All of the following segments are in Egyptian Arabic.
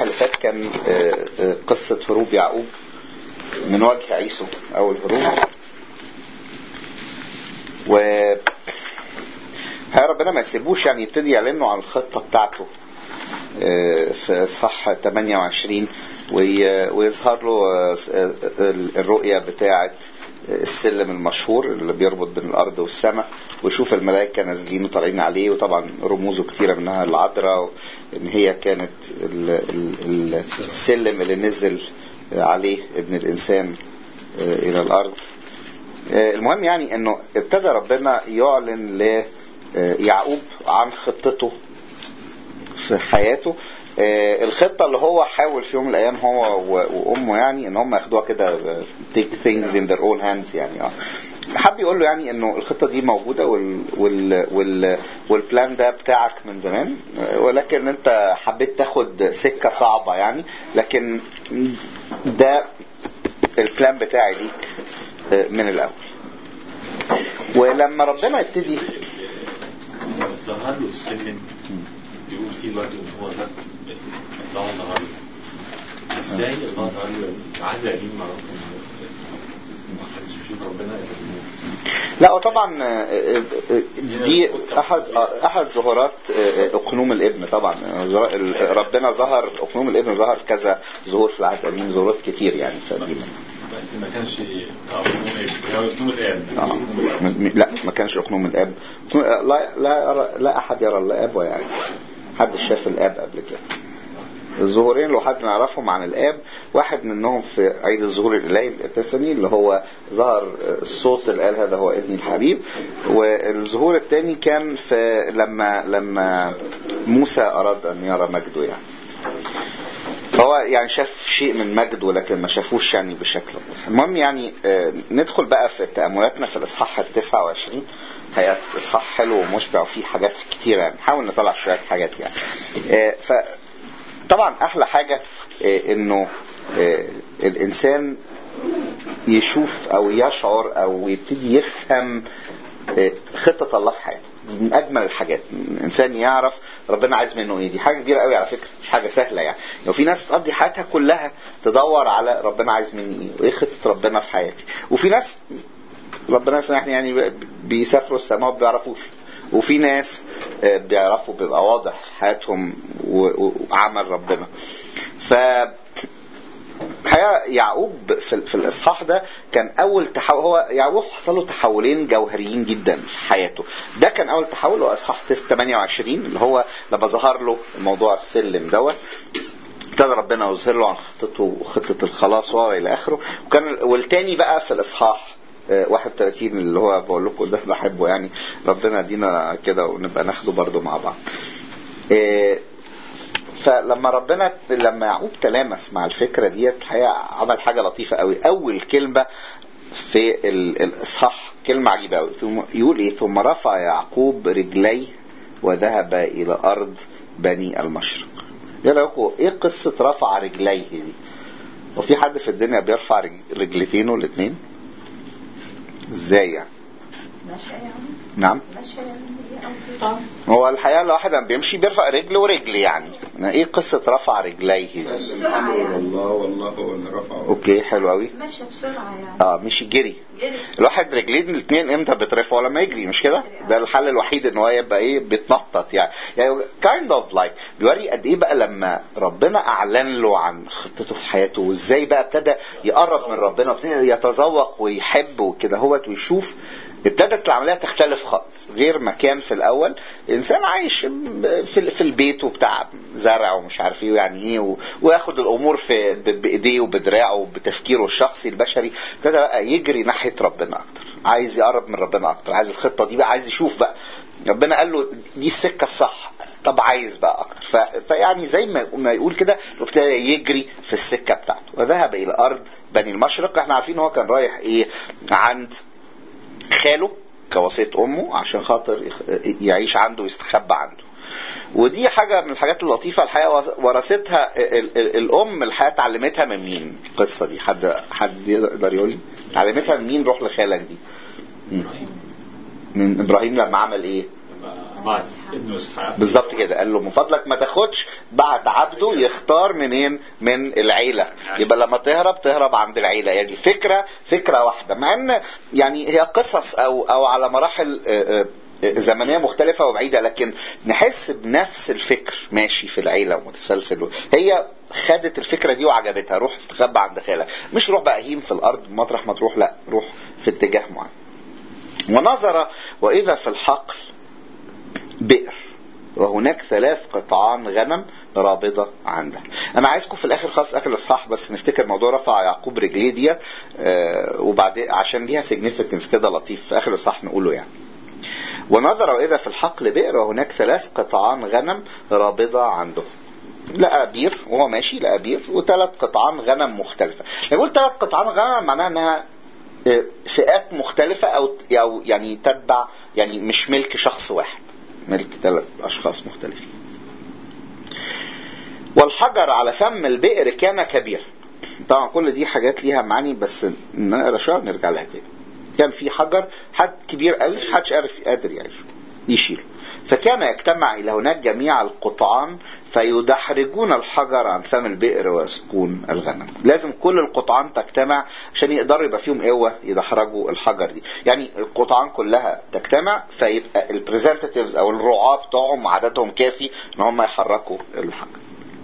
الاصحاح اللي فات كان آه، آه، قصة هروب يعقوب من وجه عيسو او الهروب و هي ربنا ما يسيبوش يعني يبتدي يعلنوا عن الخطة بتاعته آه، في اصحاح 28 وي- ويظهر له آه، آه، الرؤية بتاعة السلم المشهور اللي بيربط بين الارض والسماء ويشوف الملائكه نازلين وطالعين عليه وطبعا رموزه كتيره منها العذراء ان هي كانت ال- ال- ال- السلم اللي نزل عليه ابن الانسان آه، الى الارض آه، المهم يعني انه ابتدى ربنا يعلن ليعقوب عن خطته في حياته آه، الخطة اللي هو حاول في يوم من الأيام هو و- وأمه يعني إن هم ياخدوها كده آه، take things in their own hands يعني اه حب يقول له يعني إنه الخطة دي موجودة وال وال وال والبلان ده بتاعك من زمان آه، ولكن أنت حبيت تاخد سكة صعبة يعني لكن ده البلان بتاعي ليك آه، من الأول ولما ربنا يبتدي ظهر له السلم بيقول فيه برضه ان هو ده الله ظهر له ازاي الله ظهر له العهد القديم معروف انه ما حدش بيشوف ربنا الا بالنور لا وطبعا آه، آه، آه، دي احد آه، احد ظهورات آه، اقنوم الابن طبعا آه، ظهر- ال- ربنا ظهر اقنوم الابن ظهر كذا ظهور في العهد القديم ظهورات كتير يعني فدي بس ما كانش كأقنوم ايه هو أقنوم الآن آه. م- م- لا ما كانش اقنوم الاب لا لا أرى لا احد يرى الاب ويعني حد شاف الاب قبل كده الظهورين اللي حد نعرفهم عن الاب واحد منهم في عيد الظهور الالهي الابيفاني اللي هو ظهر الصوت اللي قال هذا هو ابني الحبيب والظهور الثاني كان في لما لما موسى اراد ان يرى مجده يعني فهو يعني شاف شيء من مجد ولكن ما شافوش يعني بشكل واضح المهم يعني آه، ندخل بقى في تأملاتنا في الإصحاح ال 29 هي إصحاح حلو ومشبع وفيه حاجات كتيرة يعني نحاول نطلع شوية حاجات يعني آه، فطبعا أحلى حاجة آه، إنه آه، الإنسان يشوف أو يشعر أو يبتدي يفهم آه، خطة الله في حياته دي من اجمل الحاجات إن الانسان يعرف ربنا عايز منه ايه دي حاجه كبيره قوي على فكره مش حاجه سهله يعني لو في ناس تقضي حياتها كلها تدور على ربنا عايز مني ايه وايه خطه ربنا في حياتي وفي ناس ربنا يسامحني يعني ب- بيسافروا السماء وما بيعرفوش وفي ناس آه، بيعرفوا بيبقى واضح في حياتهم و- و- وعمل ربنا ف الحقيقه يعقوب في, في الاصحاح ده كان اول تحول هو يعقوب حصل له تحولين جوهريين جدا في حياته ده كان اول تحول هو اصحاح 28 اللي هو لما ظهر له موضوع السلم دوت ابتدى ربنا يظهر له عن خطته وخطه الخلاص والى اخره وكان والتاني بقى في الاصحاح آه، 31 اللي هو بقول لكم ده بحبه يعني ربنا يدينا كده ونبقى ناخده برضو مع بعض آه، فلما ربنا لما يعقوب تلامس مع الفكره ديت الحقيقه عمل حاجه لطيفه قوي اول كلمه في ال- الاصحاح كلمه عجيبه قوي ثم يقول ايه ثم رفع يعقوب رجليه وذهب الى ارض بني المشرق ايه رايكم ايه قصه رفع رجليه دي وفي حد في الدنيا بيرفع رج- رجلتينه الاثنين ازاي يعني ماشي يعني نعم ماشي يعني أو طب هو الحقيقه الواحد لما بيمشي بيرفع رجل ورجل يعني ايه قصه رفع رجليه دي سلم امره الى الله والله هو اللي رفعه اوكي حلو قوي ماشي بسرعة يعني اه مش جري جري الواحد رجلين الاثنين امتى بيترفعوا لما يجري مش كده ده الحل الوحيد ان هو يبقى ايه بيتنطط يعني يعني كايند اوف لايك بيوري قد ايه بقى لما ربنا اعلن له عن خطته في حياته وازاي بقى ابتدى يقرب من ربنا وابتدى يتذوق ويحب وكده هوت ويشوف ابتدت العمليه تختلف خالص غير ما كان في الاول انسان عايش في في البيت وبتاع زرع ومش عارف ايه يعني ايه و- وياخد الامور في ب- بايديه وبدراعه وبتفكيره الشخصي البشري ابتدى بقى يجري ناحيه ربنا اكتر عايز يقرب من ربنا اكتر عايز الخطه دي بقى عايز يشوف بقى ربنا قال له دي السكه الصح طب عايز بقى اكتر ف... فيعني زي ما ما يقول كده ابتدى يجري في السكه بتاعته وذهب الى ارض بني المشرق احنا عارفين هو كان رايح ايه عند خاله كوصية أمه عشان خاطر يخ- يعيش عنده ويستخبى عنده ودي حاجة من الحاجات اللطيفة الحقيقة ورثتها ال- ال- الأم الحقيقة اتعلمتها من مين القصة دي حد حد يقدر يقول لي اتعلمتها من مين روح لخالك دي مم. من إبراهيم لما عمل إيه بعد ابن اسحاق بالظبط كده قال له من فضلك ما تاخدش بعد عبده يختار منين من العيله يبقى لما تهرب تهرب عند العيله يعني فكره فكره واحده مع ان يعني هي قصص او او على مراحل آه، آه، زمنيه مختلفه وبعيده لكن نحس بنفس الفكر ماشي في العيله ومتسلسل هي خدت الفكره دي وعجبتها روح استخبى عند خالك مش روح بقى هيم في الارض مطرح ما تروح لا روح في اتجاه معين ونظر واذا في الحقل بئر وهناك ثلاث قطعان غنم رابضة عندها انا عايزكم في الاخر خالص اخر الاصحاح بس نفتكر موضوع رفع يعقوب رجليه ديت آه، وبعدين عشان ليها سيجنيفيكنس كده لطيف في اخر الاصحاح نقوله يعني ونظر واذا في الحقل بئر وهناك ثلاث قطعان غنم رابضة عنده لقى بير وهو ماشي لقى بير وثلاث قطعان غنم مختلفة لما يقول ثلاث قطعان غنم معناها انها آه، فئات مختلفة او او يعني تتبع يعني مش ملك شخص واحد ملك ثلاث اشخاص مختلفين والحجر على فم البئر كان كبيرا طبعا كل دي حاجات ليها معاني بس نقرا شويه ونرجع لها تاني كان في حجر حد كبير قوي محدش عارف قادر يعيش يشيله فكان يجتمع الى هناك جميع القطعان فيدحرجون الحجر عن فم البئر ويسقون الغنم لازم كل القطعان تجتمع عشان يقدروا يبقى فيهم قوه يدحرجوا الحجر دي يعني القطعان كلها تجتمع فيبقى البريزنتيفز او الرعاة بتوعهم عددهم كافي ان هم يحركوا الحجر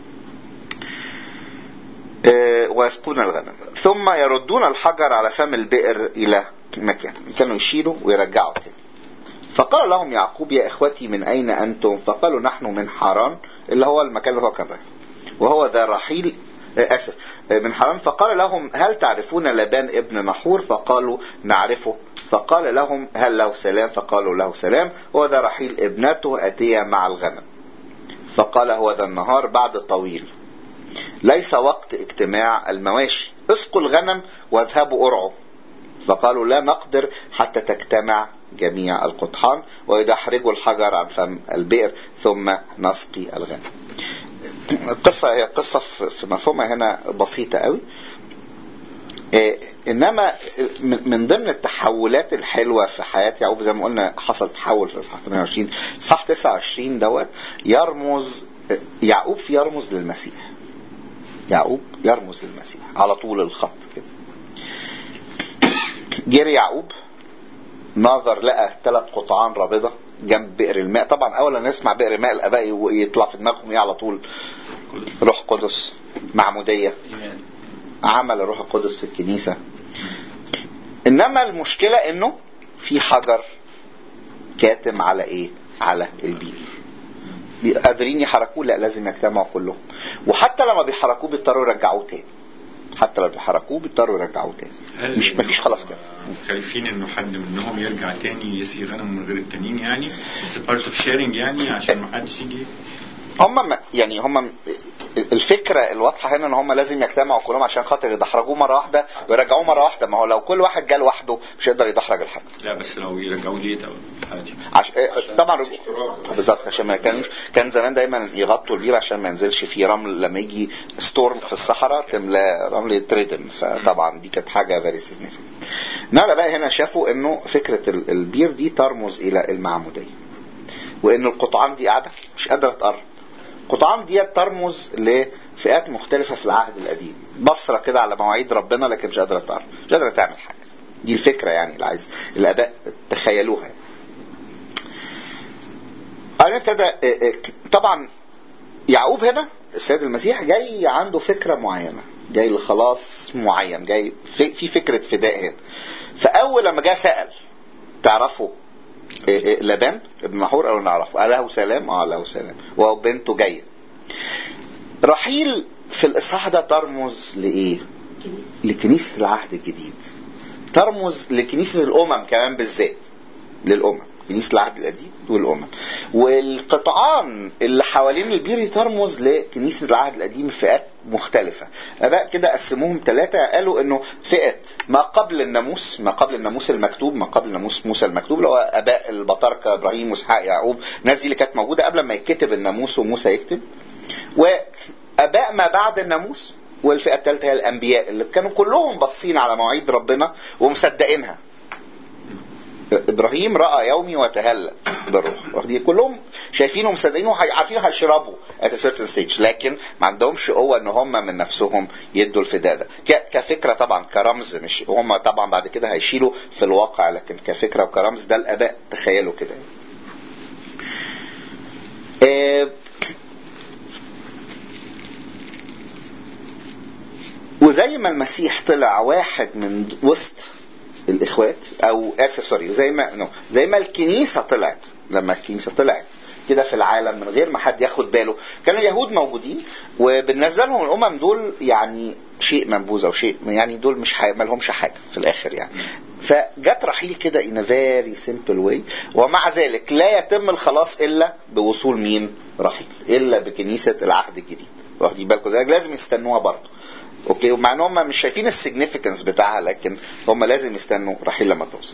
آه، ويسقون الغنم ثم يردون الحجر على فم البئر الى مكان كانوا يشيلوا ويرجعوا تاني فقال لهم يعقوب يا اخوتي من اين انتم فقالوا نحن من حران اللي هو المكان اللي هو كان رايح وهو ذا رحيل آه، اسف آه، من حران فقال لهم هل تعرفون لبان ابن نحور فقالوا نعرفه فقال لهم هل له سلام فقالوا له سلام وذا رحيل ابنته اتيا مع الغنم فقال هو ذا النهار بعد طويل ليس وقت اجتماع المواشي اسقوا الغنم واذهبوا ارعوا فقالوا لا نقدر حتى تجتمع جميع القطحان ويدحرجوا الحجر عن فم البئر ثم نسقي الغنم القصة هي قصة في في مفهومها هنا بسيطة قوي إيه، انما من من ضمن التحولات الحلوه في حياه يعقوب زي ما قلنا حصل تحول في اصحاح 28 اصحاح 29 دوت يرمز يعقوب في يرمز للمسيح يعقوب يرمز للمسيح على طول الخط كده جري يعقوب نظر لقى ثلاث قطعان رابضه جنب بئر الماء طبعا اول ما نسمع بئر ماء الاباء يطلع في دماغهم ايه على طول روح قدس معموديه إيمان. عمل الروح القدس في الكنيسة انما المشكلة انه في حجر كاتم على ايه على البير بي- قادرين يحركوه لا لازم يجتمعوا كلهم وحتى لما بيحركوه بيضطروا يرجعوه تاني حتى لو بيحركوه بيضطروا يرجعوه تاني مش مفيش خلاص كده خايفين انه حد منهم يرجع تاني يسقي غنم من غير التانيين يعني it's a part of sharing يعني عشان ما حدش يجي هم ما- يعني هم الفكره الواضحه هنا ان هم لازم يجتمعوا كلهم عشان خاطر يدحرجوه مره واحده ويرجعوه مره واحده ما هو لو كل واحد جه لوحده مش هيقدر يدحرج الحاجه لا بس لو يرجعوا ليت او عادي عش... إيه، طبعا بالظبط عشان ما كانوش كان زمان دايما يغطوا البير عشان ما ينزلش فيه رمل لما يجي ستورم في الصحراء تملى رمل يتردم فطبعا دي كانت حاجه فيري سيجنيفيكانت نقله بقى هنا شافوا انه فكره ال- البير دي ترمز الى المعموديه وان القطعان دي قاعده مش قادره تقرب القطعان دي ترمز لفئات مختلفه في العهد القديم بصره كده على مواعيد ربنا لكن مش قادره تقرب مش قادره تعمل حاجه دي الفكره يعني اللي عايز الاباء تخيلوها يعني. بعدين ابتدى اه، اه، طبعا يعقوب هنا السيد المسيح جاي عنده فكره معينه جاي لخلاص معين جاي في في فكره فداء هنا فاول لما جه سال تعرفوا اه، اه، لبان ابن نحور قالوا نعرفه قال له سلام اه له سلام وبنته جايه رحيل في الاصحاح ده ترمز لايه لكنيسه العهد الجديد ترمز لكنيسه الامم كمان بالذات للامم كنيسه العهد القديم والامم والقطعان اللي حوالين البير ترمز لكنيسه العهد القديم فئات مختلفه اباء كده قسموهم ثلاثه قالوا انه فئه ما قبل الناموس ما قبل الناموس المكتوب ما قبل ناموس موسى المكتوب اللي هو اباء البطاركه ابراهيم واسحاق يعقوب الناس دي اللي كانت موجوده قبل ما يتكتب الناموس وموسى يكتب واباء ما بعد الناموس والفئه الثالثه هي الانبياء اللي كانوا كلهم باصين على مواعيد ربنا ومصدقينها ابراهيم راى يومي وتهلل بالروح واخدين كلهم شايفينه مصدقينه وهي- عارفين هيشربوا at a certain stage لكن ما عندهمش قوه ان هم من نفسهم يدوا الفداء ده ك- كفكره طبعا كرمز مش هم طبعا بعد كده هيشيلوا في الواقع لكن كفكره وكرمز ده الاباء تخيلوا كده آه، وزي ما المسيح طلع واحد من وسط الاخوات او اسف سوري زي ما نو زي ما الكنيسه طلعت لما الكنيسه طلعت كده في العالم من غير ما حد ياخد باله كان اليهود موجودين وبالنسبه لهم الامم دول يعني شيء منبوذ او شيء يعني دول مش حي... ما لهمش حاجه في الاخر يعني فجت رحيل كده in a very simple way ومع ذلك لا يتم الخلاص الا بوصول مين رحيل الا بكنيسه العهد الجديد واخدين بالكم ده لازم يستنوها برضه اوكي ومع ان هم مش شايفين السيجنيفيكانس بتاعها لكن هم لازم يستنوا رحيل لما توصل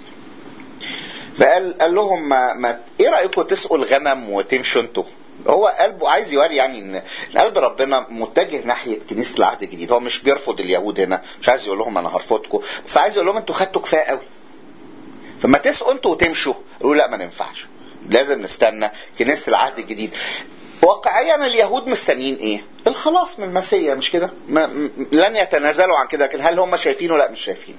فقال قال لهم ما, ما ايه رايكم تسقوا الغنم وتمشوا انتوا هو قلبه عايز يوري يعني ان إن قلب ربنا متجه ناحيه كنيسه العهد الجديد هو مش بيرفض اليهود هنا مش عايز يقول لهم انا هرفضكم بس عايز يقول لهم انتوا خدتوا كفايه قوي فما تسقوا انتوا وتمشوا يقولوا لا ما ننفعش لازم نستنى كنيسه العهد الجديد واقعيا اليهود مستنيين ايه الخلاص من المسيح مش كده ما م- لن يتنازلوا عن كده لكن هل هم شايفينه لا مش شايفينه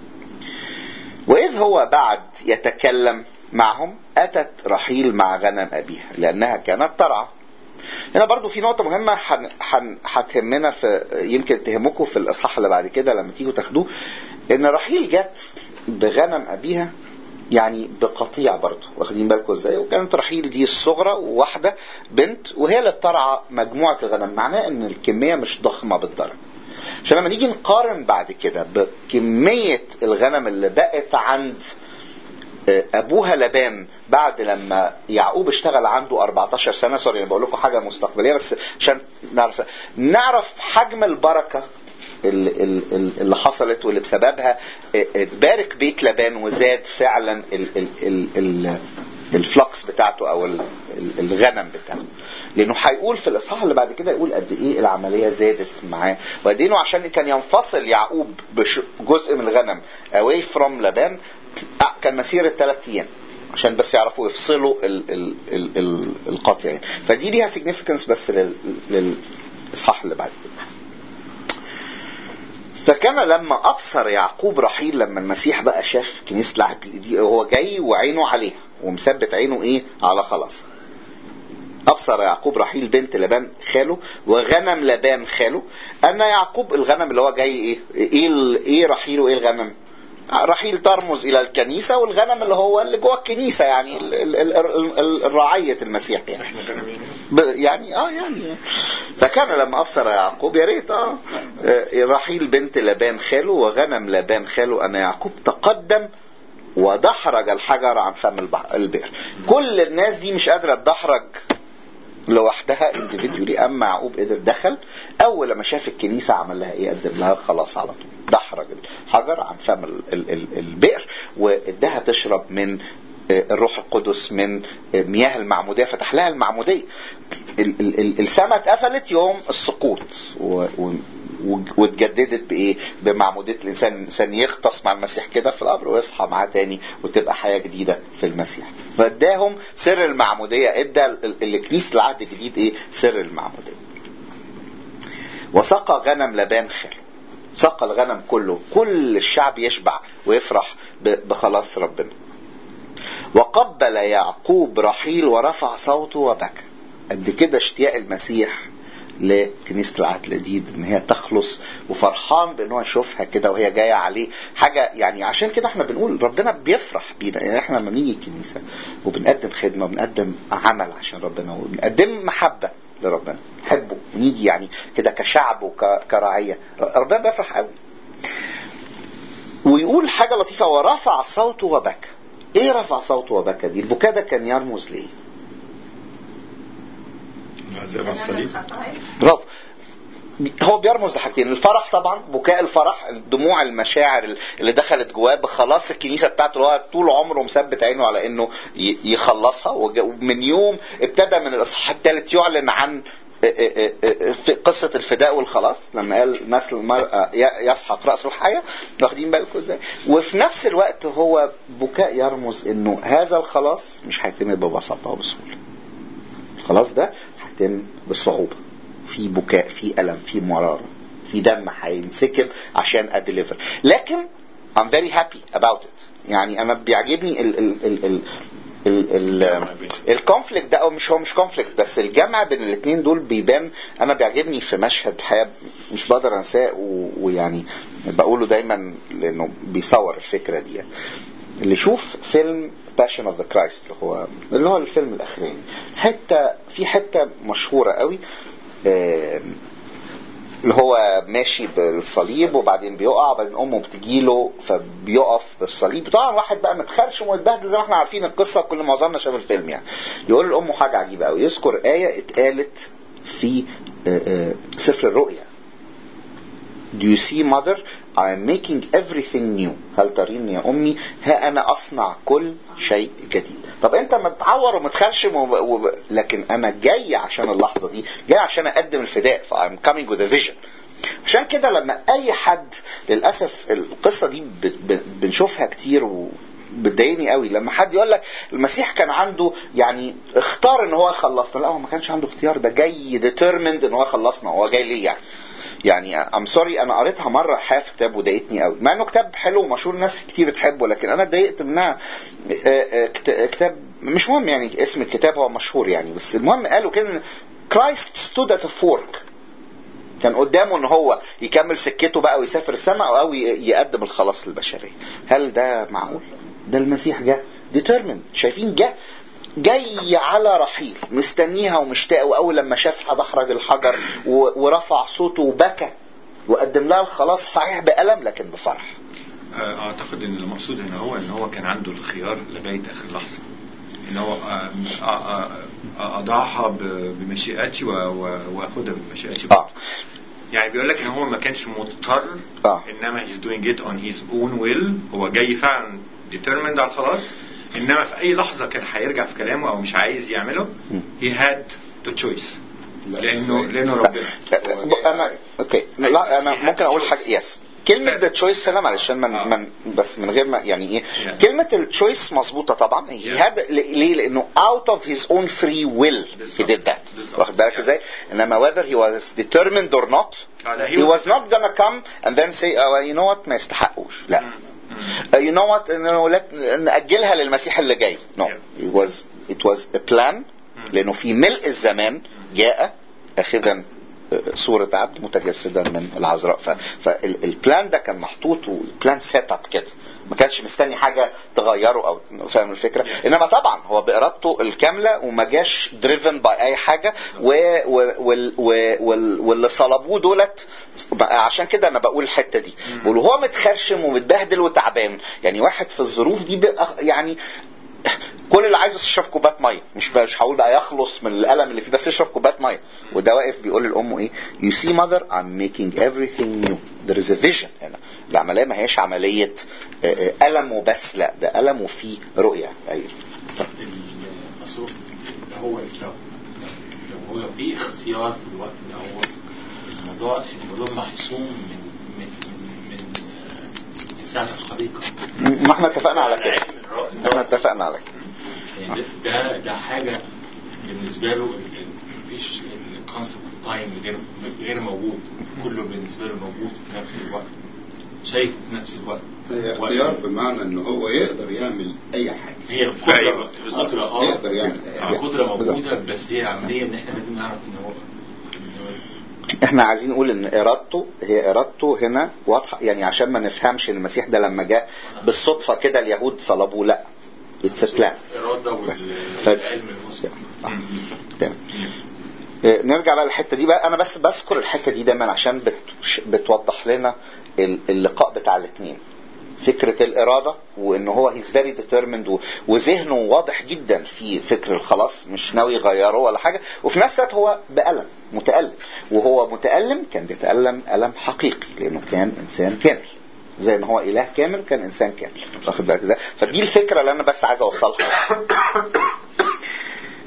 وإذ هو بعد يتكلم معهم أتت رحيل مع غنم أبيها لأنها كانت ترعى هنا برضو في نقطة مهمة حن- حن- هتهمنا في يمكن تهمكم في الإصحاح اللي بعد كده لما تيجوا تاخدوه إن رحيل جت بغنم أبيها يعني بقطيع برضه واخدين بالكم ازاي وكانت رحيل دي الصغرى وواحدة بنت وهي اللي بترعى مجموعة الغنم معناه ان الكمية مش ضخمة بالدرجة عشان لما نيجي نقارن بعد كده بكمية الغنم اللي بقت عند ابوها لبان بعد لما يعقوب اشتغل عنده 14 سنه سوري انا بقول لكم حاجه مستقبليه بس عشان نعرف نعرف حجم البركه اللي, اللي اللي حصلت واللي بسببها بارك بيت لبان وزاد فعلا ال ال ال ال الفلكس بتاعته او ال- ال- الغنم بتاعه لانه هيقول في الاصحاح اللي بعد كده يقول قد ايه العمليه زادت معاه وقد ايه إنه عشان كان ينفصل يعقوب بجزء من الغنم away from لبان آه، كان مسيره ثلاث ايام عشان بس يعرفوا يفصلوا ال ال ال ال القطع يعني فدي ليها significance بس لل للاصحاح اللي بعد كده فكان لما ابصر يعقوب رحيل لما المسيح بقى شاف كنيسه العهد الجديد هو جاي وعينه عليها ومثبت عينه ايه على خلاص ابصر يعقوب رحيل بنت لبان خاله وغنم لبان خاله ان يعقوب الغنم اللي هو جاي ايه ايه ال- ايه رحيل وايه الغنم رحيل ترمز الى الكنيسه والغنم اللي هو اللي جوه الكنيسه يعني ال- ال- ال- ال- ال- رعيه المسيح يعني احنا غنمين ب- يعني اه يعني فكان لما ابصر يعقوب يا ريت اه آه، رحيل بنت لبان خاله وغنم لبان خاله ان يعقوب تقدم ودحرج الحجر عن فم البح- البئر كل الناس دي مش قادره تدحرج لوحدها individually اما يعقوب قدر دخل اول لما شاف الكنيسه عمل لها ايه قدم لها خلاص على طول دحرج الحجر عن فم ال- ال- ال- البئر واداها تشرب من آه، الروح القدس من آه، مياه المعموديه فتح لها المعموديه ال- ال- ال- السماء اتقفلت يوم السقوط و- و- و- واتجددت بايه؟ بمعموديه الانسان الانسان يغطس مع المسيح كده في القبر ويصحى معاه تاني وتبقى حياه جديده في المسيح. فاداهم سر المعموديه ادى ال- ال- كنيسه العهد الجديد ايه؟ سر المعموديه. وسقى غنم لبان خاله. سقى الغنم كله كل الشعب يشبع ويفرح ب- بخلاص ربنا. وقبل يعقوب رحيل ورفع صوته وبكى. قد كده اشتياق المسيح لكنيسه العهد الجديد ان هي تخلص وفرحان بان هو يشوفها كده وهي جايه عليه حاجه يعني عشان كده احنا بنقول ربنا بيفرح بينا يعني احنا لما بنيجي الكنيسه وبنقدم خدمه وبنقدم عمل عشان ربنا وبنقدم محبه لربنا نحبه ونيجي يعني كده كشعب وكرعيه ربنا بيفرح قوي ويقول حاجه لطيفه ورفع صوته وبكى ايه رفع صوته وبكى دي البكاء ده كان يرمز ليه العذاب على الصليب برافو هو بيرمز لحاجتين الفرح طبعا بكاء الفرح دموع المشاعر اللي دخلت جواه بخلاص الكنيسه بتاعته اللي هو طول عمره مثبت عينه على انه ي- يخلصها وج- ومن يوم ابتدى من الاصحاح الثالث يعلن عن في قصة الفداء والخلاص لما قال نسل المرأة ي- يسحق رأس الحية واخدين بالكم ازاي وفي نفس الوقت هو بكاء يرمز انه هذا الخلاص مش هيتم ببساطة وبسهولة الخلاص ده هيتم بالصعوبة في بكاء في ألم في مرارة في دم هينسكب عشان اديليفر لكن I'm very happy about it يعني انا بيعجبني ال ال ال ال ال ال الكونفليكت ده او مش هو مش كونفليكت بس الجمع بين الاثنين دول بيبان انا بيعجبني في مشهد حياه مش بقدر انساه و- ويعني بقوله دايما لانه بيصور الفكره دي يعني. اللي يشوف فيلم باشن اوف ذا كرايست اللي هو اللي هو الفيلم الاخراني حته في حته مشهوره قوي آم، اللي هو ماشي بالصليب وبعدين بيقع وبعدين امه بتجيله فبيقف بالصليب طبعا واحد بقى متخرشم ويتبهدل زي ما احنا عارفين القصه كل معظمنا شاف الفيلم يعني يقول لامه حاجه عجيبه قوي يذكر ايه اتقالت في آه، آه، سفر الرؤيا Do you see mother I am making everything new هل ترين يا أمي ها أنا أصنع كل شيء جديد طب أنت متعور ومتخرشم وب... وب... لكن أنا جاي عشان اللحظة دي جاي عشان أقدم الفداء ف I'm coming with a vision عشان كده لما أي حد للأسف القصة دي ب... ب... بنشوفها كتير و... بتضايقني قوي لما حد يقول لك المسيح كان عنده يعني اختار ان هو يخلصنا لا هو ما كانش عنده اختيار ده جاي ديترمند ان هو يخلصنا هو جاي ليه يعني يعني ام سوري انا قريتها مره الحقيقه في كتاب وضايقتني قوي مع انه كتاب حلو ومشهور ناس كتير بتحبه لكن انا اتضايقت منها آه، آه، كت- كتاب مش مهم يعني اسم الكتاب هو مشهور يعني بس المهم قالوا كده كرايست ستود ات فورك كان قدامه ان هو يكمل سكته بقى ويسافر السماء او ي- يقدم الخلاص للبشريه هل ده معقول ده المسيح جه ديترمن شايفين جه جاي على رحيل مستنيها ومشتاق واول لما شافها دحرج الحجر و- ورفع صوته وبكى وقدم لها الخلاص صحيح بألم لكن بفرح آه، اعتقد ان المقصود هنا هو ان هو كان عنده الخيار لغايه اخر لحظه ان هو آه، آه، آه، آه، اضعها ب- بمشيئتي و- و- واخدها بمشيئتي اه يعني بيقول لك ان هو ما كانش مضطر آه. انما he's doing it on his own will هو جاي فعلا determined على الخلاص انما في اي لحظه كان هيرجع في كلامه او مش عايز يعمله he had the choice لانه لانه ربنا انا اوكي لا انا ممكن اقول حاجه يس كلمة ذا تشويس هنا معلش عشان من, آه. من بس من غير ما يعني ايه Yeah. كلمة التشويس مظبوطة طبعا هي Yeah. هذا ليه؟ لأنه out of his own free will he بالظبط. did that بالظبط. واخد بالك Yeah. ازاي؟ انما whether he was determined or not آه، لا، he he was was- not gonna come and then say oh, you know what ما يستحقوش لا مم. Uh, you know what انه let- نأجلها للمسيح اللي جاي no Yeah. it was it was a plan لانه في ملء الزمان جاء اخذا uh, صورة عبد متجسدا من العذراء فالبلان ده كان محطوط وبلان سيت اب كده ما كانش مستني حاجة تغيره او فاهم الفكرة انما طبعا هو بارادته الكاملة وما جاش دريفن باي اي حاجة و و وال و وال واللي صلبوه دولت عشان كده انا بقول الحتة دي بقول هو متخرشم ومتبهدل وتعبان يعني واحد في الظروف دي بقى يعني كل اللي عايزه يشرب كوبايه ميه مش مش هقول بقى يخلص من الالم اللي فيه بس يشرب كوبايه ميه وده واقف بيقول لامه ايه you see mother I'm making everything new there is a vision هنا العمليه ما هيش عمليه آه، آه، الم وبس لا ده الم وفيه رؤيه ايوه الأصول هو لو لو هو في اختيار في الوقت ده هو الموضوع الموضوع محسوم من من من من, من ساعة الخليقة ما احنا اتفقنا على كده علم الرأي احنا اتفقنا على كده يعني ده ده- ده حاجة بالنسبة له ال- ال- مفيش الكونسبت اوف تايم غير غير موجود كله بالنسبة له موجود في نفس الوقت شايف في نفس الوقت هي اختيار بمعنى ان هو يقدر يعمل اي حاجه هي في أي وقت. القدرة القدرة اه يقدر يعمل أي حاجة. القدرة موجودة بس هي عملية ان احنا لازم نعرف ان هو إن هو- احنا عايزين نقول ان ارادته هي ارادته هنا واضحه يعني عشان ما نفهمش ان المسيح ده لما جاء بالصدفه كده اليهود صلبوه لا اتس بلان الإرادة ف- والعلم المسلم آه. تمام آه، نرجع بقى للحته دي بقى انا بس بذكر الحته دي دايما عشان بت بتوضح لنا ال- اللقاء بتاع الاثنين فكرة الإرادة وإن هو هيز فيري ديترمند وذهنه واضح جدا في فكر الخلاص مش ناوي يغيره ولا حاجة وفي نفس الوقت هو بألم متألم وهو متألم كان بيتألم ألم حقيقي لأنه كان إنسان كامل زي ما هو إله كامل كان إنسان كامل واخد بالك ازاي؟ فدي الفكرة اللي أنا بس عايز أوصلها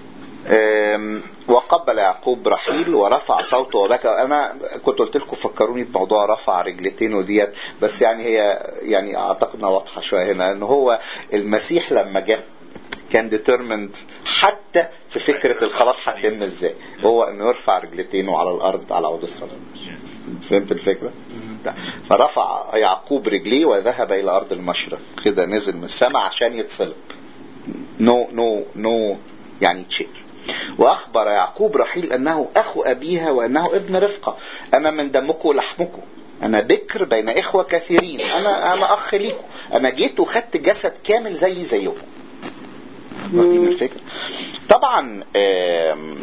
أم، وقبل يعقوب رحيل ورفع صوته وبكى انا كنت قلت لكم فكروني بموضوع رفع رجلتين وديت بس يعني هي يعني اعتقد انها واضحه شويه هنا ان هو المسيح لما جه كان determined حتى في فكره الخلاص هتتم ازاي هو انه يرفع رجلتينه على الارض على عود الصلاه فهمت الفكره؟ ده. فرفع يعقوب رجليه وذهب الى ارض المشرق كده نزل من السماء عشان يتصلب نو نو نو يعني تشيك واخبر يعقوب رحيل انه اخو ابيها وانه ابن رفقه انا من دمكم ولحمكم انا بكر بين اخوه كثيرين انا انا اخ ليكم انا جيت وخدت جسد كامل زي زيكم واخدين الفكره طبعا آم،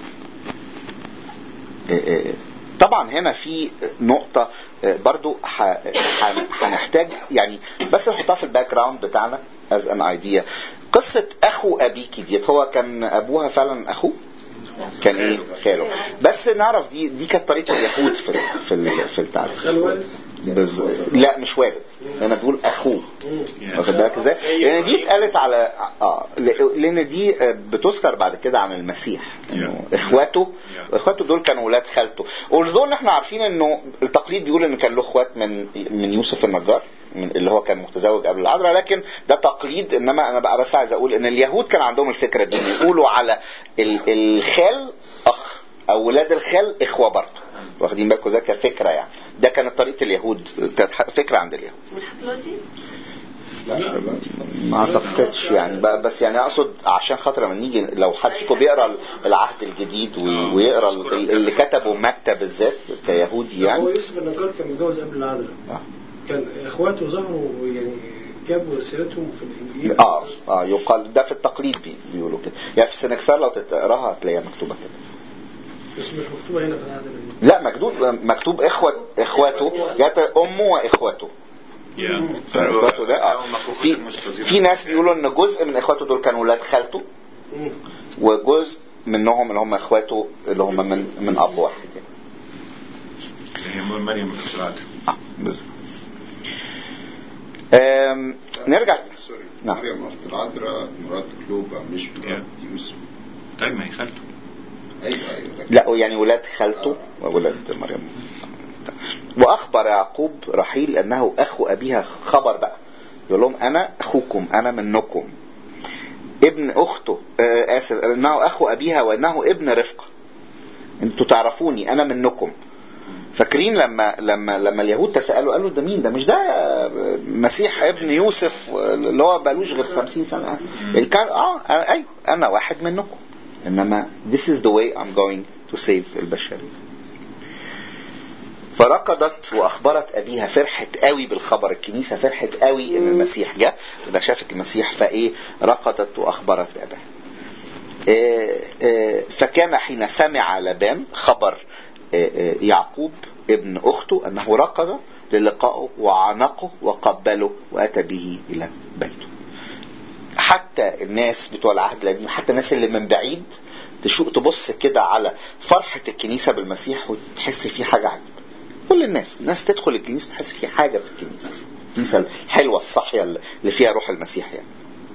آه، آه، طبعا هنا في نقطة آه، برضو ح- ح- هنحتاج يعني بس نحطها في الباك جراوند بتاعنا as an idea قصة أخو أبيكي ديت هو كان أبوها فعلا أخوه كان ايه خاله بس نعرف دي دي كانت طريقه اليهود في ال- في ال- في التعريف بز... لا مش والد انا بقول اخوه واخد بالك ازاي؟ لان دي اتقالت على اه ل- لان دي آه، بتذكر بعد كده عن المسيح انه اخواته اخواته دول كانوا ولاد خالته ولذو ان احنا عارفين انه التقليد بيقول ان كان له اخوات من من يوسف النجار من اللي هو كان متزوج قبل العذراء لكن ده تقليد انما انا بقى بس عايز اقول ان اليهود كان عندهم الفكره دي بيقولوا على ال- الخال اخ او ولاد الخال اخوه برضه واخدين بالكم ده كفكره يعني ده كانت طريقه اليهود كانت ح- فكره عند اليهود ولحد دلوقتي لا ما اعتقدش يعني بقى بس يعني اقصد عشان خاطر لما نيجي لو حد فيكم بيقرا العهد الجديد وي- ويقرا ال- اللي كتبه مكه بالذات كيهودي هو يعني يوسف النجار كان متجوز قبل العذراء آه. كان اخواته ظهروا يعني جابوا سيرتهم في الانجيل اه اه يقال ده في التقليد بي- بيقولوا كده يعني في السنكسار لو تقراها هتلاقيها مكتوبه كده بس مش مكتوبه هنا في العذراء لا مكتوب مكتوب اخوه اخواته جات امه واخواته اخواته ده اه في في ناس بيقولوا ان جزء من اخواته دول كانوا ولاد خالته مم. وجزء منهم اللي هم اخواته اللي هم من من اب واحد يعني هي مريم في العادة اه بالظبط آم، نرجع سوري نعم. مريم اخت العذراء مرات كلوبا مش مرات يوسف طيب ما هي خالته ايوه ايوه لكن لا يعني ولاد خالته وولاد مريم واخبر يعقوب رحيل انه اخو ابيها خبر بقى يقول لهم انا اخوكم انا منكم ابن اخته آه اسف انه اخو ابيها وانه ابن رفقه انتوا تعرفوني انا منكم فاكرين لما لما لما اليهود تسالوا قالوا ده مين ده مش ده آه، مسيح ابن يوسف آه، اللي هو بقالوش غير 50 سنه اللي كان اه أنا- ايوه انا واحد منكم انما this is the way I'm going to save البشريه فركضت واخبرت ابيها فرحت قوي بالخبر الكنيسه فرحت قوي ان المسيح جه وده شافت المسيح فايه ركضت واخبرت اباها آه، آه، فكان حين سمع لبان خبر آه، آه، يعقوب ابن اخته انه ركض للقائه وعانقه وقبله واتى به الى بيته حتى الناس بتوع العهد القديم حتى الناس اللي من بعيد تشوق تبص كده على فرحة الكنيسة بالمسيح وتحس في حاجة عجيبة كل الناس الناس تدخل الكنيسة تحس في حاجة في الكنيسة الكنيسة الحلوة الصاحية اللي فيها روح المسيح يعني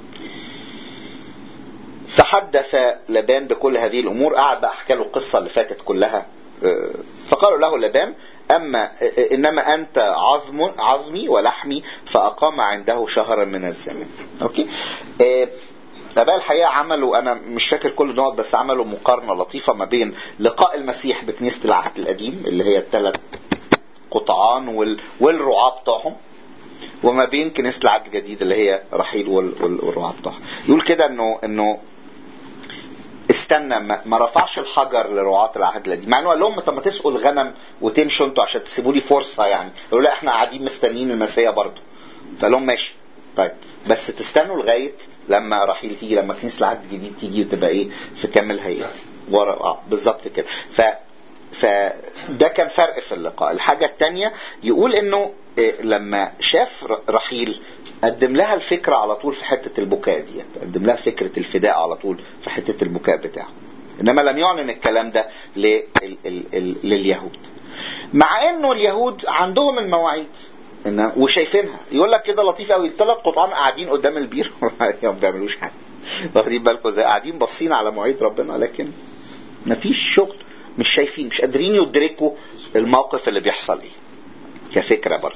فحدث لبان بكل هذه الامور قعد بقى حكى له القصه اللي فاتت كلها آه، فقالوا له لبان اما آه، انما انت عظم عظمي ولحمي فاقام عنده شهرا من الزمان اوكي آه، اباء الحقيقه عملوا انا مش فاكر كل النقط بس عملوا مقارنه لطيفه ما بين لقاء المسيح بكنيسه العهد القديم اللي هي الثلاث قطعان وال- والرعاة بتوعهم وما بين كنيسه العهد الجديد اللي هي رحيل وال- وال- والرعاة بتوعها يقول كده انه انه استنى ما, ما رفعش الحجر لرعاة العهد القديم مع انه قال لهم طب ما تسقوا الغنم وتمشوا انتوا عشان تسيبوا لي فرصه يعني يقولوا لا احنا قاعدين مستنيين المسيا برضه فقال لهم ماشي طيب بس تستنوا لغايه لما رحيل تيجي لما كنيسه العهد الجديد تيجي وتبقى ايه في كامل هيئتها ورا اه بالظبط كده ف فده كان فرق في اللقاء الحاجة التانية يقول انه إيه، لما شاف ر- رحيل قدم لها الفكرة على طول في حتة البكاء دي قدم لها فكرة الفداء على طول في حتة البكاء بتاعه انما لم يعلن الكلام ده لل- ال- ال- لليهود مع انه اليهود عندهم المواعيد إن وشايفينها يقول لك كده لطيف قوي الثلاث قطعان قاعدين قدام البير ما بيعملوش حاجه واخدين بالكم زي قاعدين باصين على مواعيد ربنا لكن مفيش شغل مش شايفين مش قادرين يدركوا الموقف اللي بيحصل ايه كفكره برضو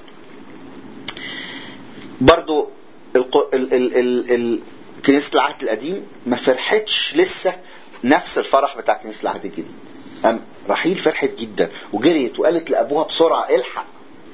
برضو الق... ال... ال... ال... ال... كنيسه العهد القديم ما فرحتش لسه نفس الفرح بتاع كنيسه العهد الجديد أم رحيل فرحت جدا وجريت وقالت لابوها بسرعه الحق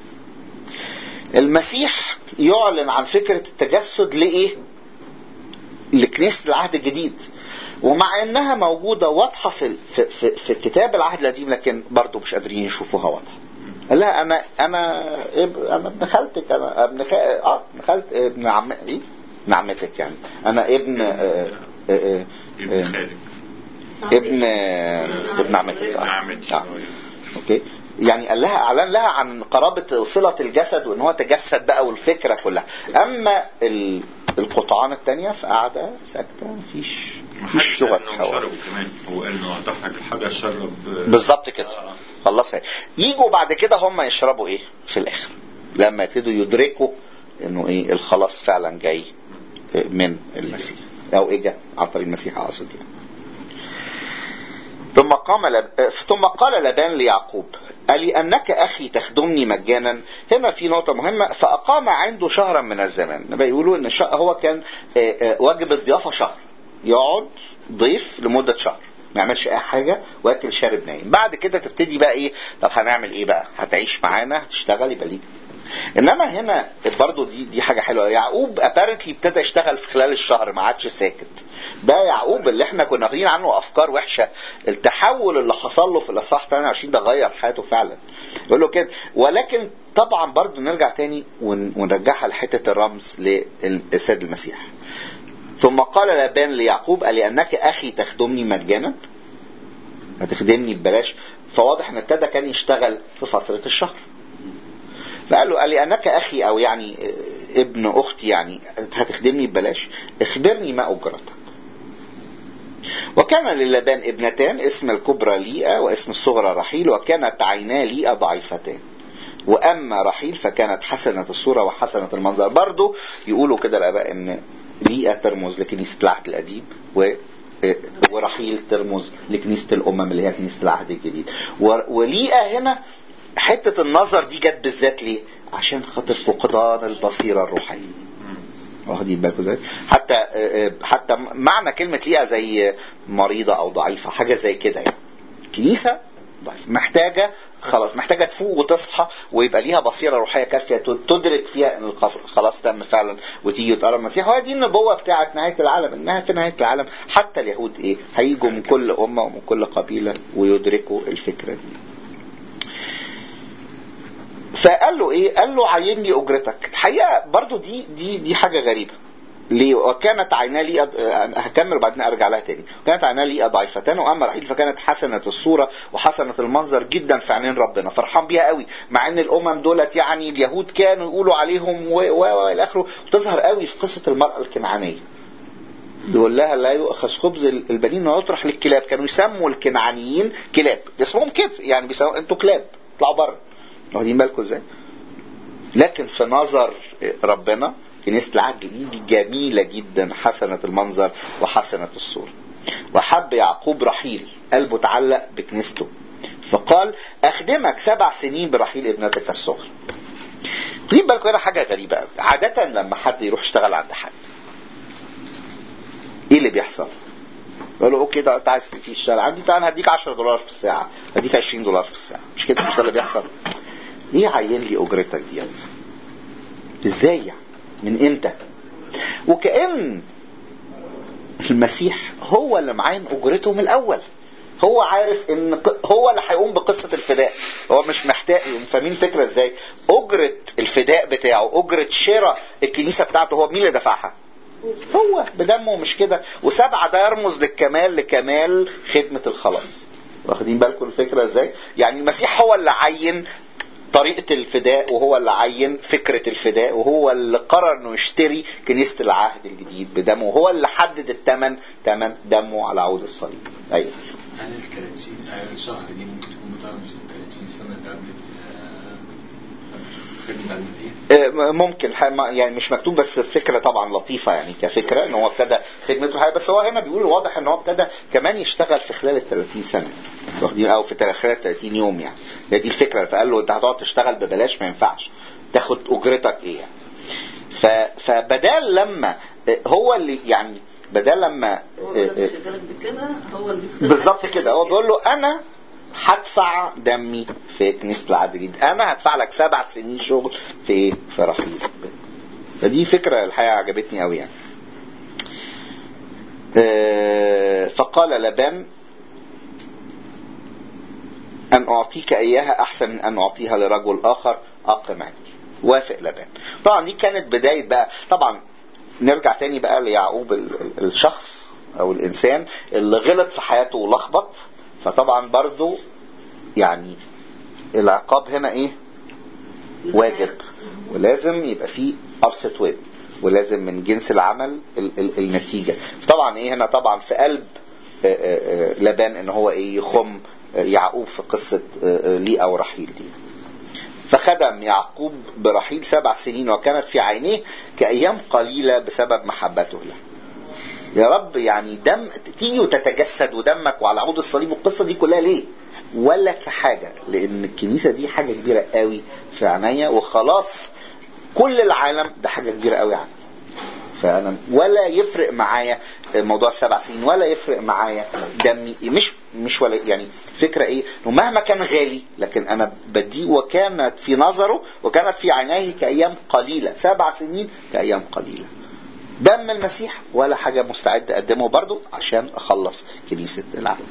المسيح يعلن عن فكره التجسد لايه؟ لكنيسه العهد الجديد ومع انها موجوده واضحه في في في, في كتاب العهد القديم لكن برضه مش قادرين يشوفوها واضحه. قال لها انا انا اب- انا ابن خالتك انا ابن خ... اه ابن خالت ابن عم ايه؟ ابن عمتك يعني انا ابن آه آه آه ابن آه خالد ابن آه ابن عمتك ابن آه. عمتي. آه. اوكي يعني قال لها اعلن لها عن قرابه صله الجسد وان هو تجسد بقى والفكره كلها اما ال- القطعان الثانيه فقاعده ساكته مفيش مفيش لغه انهم حوار شربوا كمان هو قال انه ضحك الحاجه شرب بالظبط كده خلصها يجوا بعد كده هم يشربوا ايه في الاخر لما يبتدوا يدركوا انه ايه الخلاص فعلا جاي من المسيح او اجا عن طريق المسيح اقصد يعني ثم قام لب... ثم قال لبان ليعقوب ألي أنك أخي تخدمني مجانا هنا في نقطة مهمة فأقام عنده شهرا من الزمان بيقولوا إن ش... هو كان آه، آه، واجب الضيافة شهر يقعد ضيف لمدة شهر ما يعملش اي حاجه واكل شارب نايم بعد كده تبتدي بقى ايه طب هنعمل ايه بقى هتعيش معانا هتشتغل يبقى ليك انما هنا برضو دي دي حاجه حلوه يعقوب ابارنتلي ابتدى يشتغل في خلال الشهر ما عادش ساكت ده يعقوب اللي احنا كنا واخدين عنه افكار وحشه التحول اللي حصل له في الاصحاح 22 ده غير حياته فعلا يقول له كده ولكن طبعا برضو نرجع تاني ون- ونرجعها لحته الرمز للسيد المسيح ثم قال لابان ليعقوب لأنك أخي تخدمني مجانا هتخدمني ببلاش فواضح ان ابتدى كان يشتغل في فترة الشهر فقال له قال لأنك أخي أو يعني آه، ابن أختي يعني هتخدمني ببلاش اخبرني ما أجرتك وكان للبان ابنتان اسم الكبرى ليئة واسم الصغرى رحيل وكانت عينا ليئة ضعيفتان واما رحيل فكانت حسنه الصوره وحسنه المنظر برضه يقولوا كده الاباء ان ليئه ترمز لكنيسه العهد القديم و ورحيل ترمز لكنيسه الامم اللي هي كنيسه العهد الجديد و- وليئه هنا حته النظر دي جت بالذات ليه؟ عشان خاطر فقدان البصيره الروحيه واخدين بالكم ازاي؟ حتى آه، آه، حتى معنى كلمه ليئه زي مريضه او ضعيفه حاجه زي كده يعني كنيسه ضعيفه محتاجه خلاص محتاجه تفوق وتصحى ويبقى ليها بصيره روحيه كافيه تدرك فيها ان الخلاص- خلاص تم فعلا وتيجي وتقرا المسيح وهي دي النبوه بتاعت نهايه العالم انها في نهايه العالم حتى اليهود ايه هيجوا من كل امه ومن كل قبيله ويدركوا الفكره دي فقال له ايه قال له عين لي اجرتك الحقيقه برضو دي دي دي حاجه غريبه ليه وكانت عينا لي أض... هكمل وبعدين ارجع لها تاني كانت عينا لي ضعيفتان واما رحيل فكانت حسنه الصوره وحسنه المنظر جدا في عينين ربنا فرحان بيها قوي مع ان الامم دولت يعني اليهود كانوا يقولوا عليهم و و و الى اخره وتظهر قوي في قصه المراه الكنعانيه يقول لها لا يؤخذ خبز البنين ويطرح للكلاب كانوا يسموا الكنعانيين كلاب اسمهم كده يعني بيسموا انتوا كلاب اطلعوا بره واخدين بالكم ازاي لكن في نظر ربنا كنيسة العهد الجديد جميلة جدا حسنة المنظر وحسنة الصورة وحب يعقوب رحيل قلبه تعلق بكنيسته فقال أخدمك سبع سنين برحيل ابنتك الصغرى خدين بالكم هنا حاجة غريبة قوي عادة لما حد يروح يشتغل عند حد ايه اللي بيحصل؟ يقول له اوكي ده انت عايز في الشغل عندي تعال هديك 10 دولار في الساعة هديك 20 دولار في الساعة مش كده مش ده اللي بيحصل؟ ايه عين لي اجرتك ديت؟ ازاي يعني؟ من امتى؟ وكأن المسيح هو اللي معين اجرته من الاول هو عارف ان ق- هو اللي هيقوم بقصه الفداء هو مش محتاج فاهمين الفكره ازاي اجره الفداء بتاعه اجره شراء الكنيسه بتاعته هو مين اللي دفعها هو بدمه مش كده وسبعه ده يرمز للكمال لكمال خدمه الخلاص واخدين بالكم الفكره ازاي يعني المسيح هو اللي عين طريقة الفداء وهو اللي عين فكرة الفداء وهو اللي قرر انه يشتري كنيسة العهد الجديد بدمه وهو اللي حدد الثمن ثمن دمه على عود الصليب ايوه هل ال 30 الشهر دي ممكن تكون بتعمل 30 سنة اللي قبل können dann die آه، ممكن ح- ما- يعني مش مكتوب بس فكرة طبعا لطيفة يعني كفكرة ان هو ابتدى خدمته حاجة بس هو هنا بيقول واضح ان هو ابتدى كمان يشتغل في خلال ال 30 سنة واخدين او في تل- خلال 30 يوم يعني هي دي الفكرة فقال له انت هتقعد تشتغل ببلاش ما ينفعش تاخد اجرتك ايه يعني ف فبدال لما آه، هو اللي يعني بدال لما هو آه، اللي آه، بيشغلك بكده هو اللي بيختار بالظبط كده هو بيقول له انا هدفع دمي في كنيسة العهد الجديد انا هدفع لك سبع سنين شغل في ايه في رحيل فدي فكرة الحقيقة عجبتني قوي يعني آه، فقال لبان أن أعطيك إياها أحسن من أن أعطيها لرجل آخر أقم عندي وافق لبان طبعا دي كانت بداية بقى طبعا نرجع تاني بقى ليعقوب ال- ال- الشخص أو الإنسان اللي غلط في حياته ولخبط فطبعا برضو يعني العقاب هنا إيه واجب ولازم يبقى فيه قرصة ودن ولازم من جنس العمل ال ال النتيجة طبعا ايه هنا طبعا في قلب آه، آه، آه، لبان ان هو ايه يخم آه، يعقوب في قصة آه، آه، ليئة ورحيل دي فخدم يعقوب برحيل سبع سنين وكانت في عينيه كأيام قليلة بسبب محبته له يا رب يعني دم تيجي وتتجسد ودمك وعلى عود الصليب والقصة دي كلها ليه ولا كحاجة لان الكنيسة دي حاجة كبيرة قوي في عينيا وخلاص كل العالم ده حاجة كبيرة قوي عني فانا ولا يفرق معايا موضوع السبع سنين ولا يفرق معايا دمي مش مش ولا يعني فكره ايه انه مهما كان غالي لكن انا بديه وكانت في نظره وكانت في عينيه كايام قليله سبع سنين كايام قليله دم المسيح ولا حاجه مستعد اقدمه برضه عشان اخلص كنيسه العالم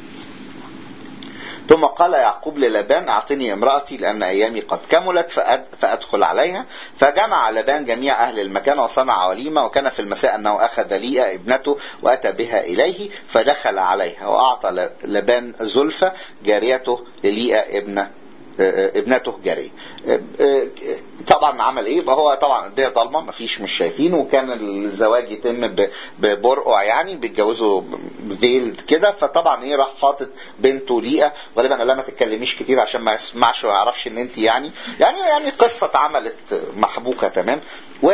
ثم قال يعقوب للبان اعطني امرأتي لان ايامي قد كملت فأد فادخل عليها فجمع لبان جميع اهل المكان وصنع وليمة وكان في المساء انه اخذ ليئة ابنته واتى بها اليه فدخل عليها واعطى ل- لبان زلفة جاريته لليئة ابنه ابنته جارية طبعا عمل ايه هو طبعا الدنيا ضلمه مفيش مش شايفين وكان الزواج يتم ب- ببرقع يعني بيتجوزوا فيل كده فطبعا ايه راح حاطط بنته ليئه غالبا قال لها ما تتكلميش كتير عشان ما يسمعش وما يعرفش ان انت يعني يعني يعني قصه اتعملت محبوكه تمام و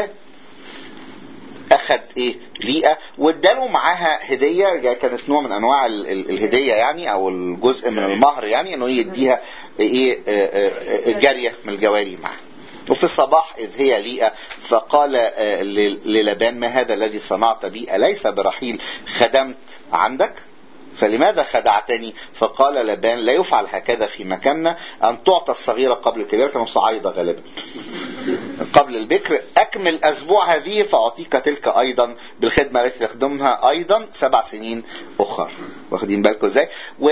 اخد ايه ليئه واداله معاها هديه جا- كانت نوع من انواع ال- ال- الهديه يعني او الجزء من المهر يعني انه يديها ايه آه، آه، آه، جاريه من الجواري معاه وفي الصباح إذ هي ليئة فقال آه، ل- للبان ما هذا الذي صنعت بي أليس برحيل خدمت عندك فلماذا خدعتني فقال لبان لا يفعل هكذا في مكاننا أن تعطى الصغيرة قبل الكبيرة كانوا صعايدة غالبا قبل البكر أكمل أسبوع هذه فأعطيك تلك أيضا بالخدمة التي تخدمها أيضا سبع سنين أخر واخدين بالكم إزاي و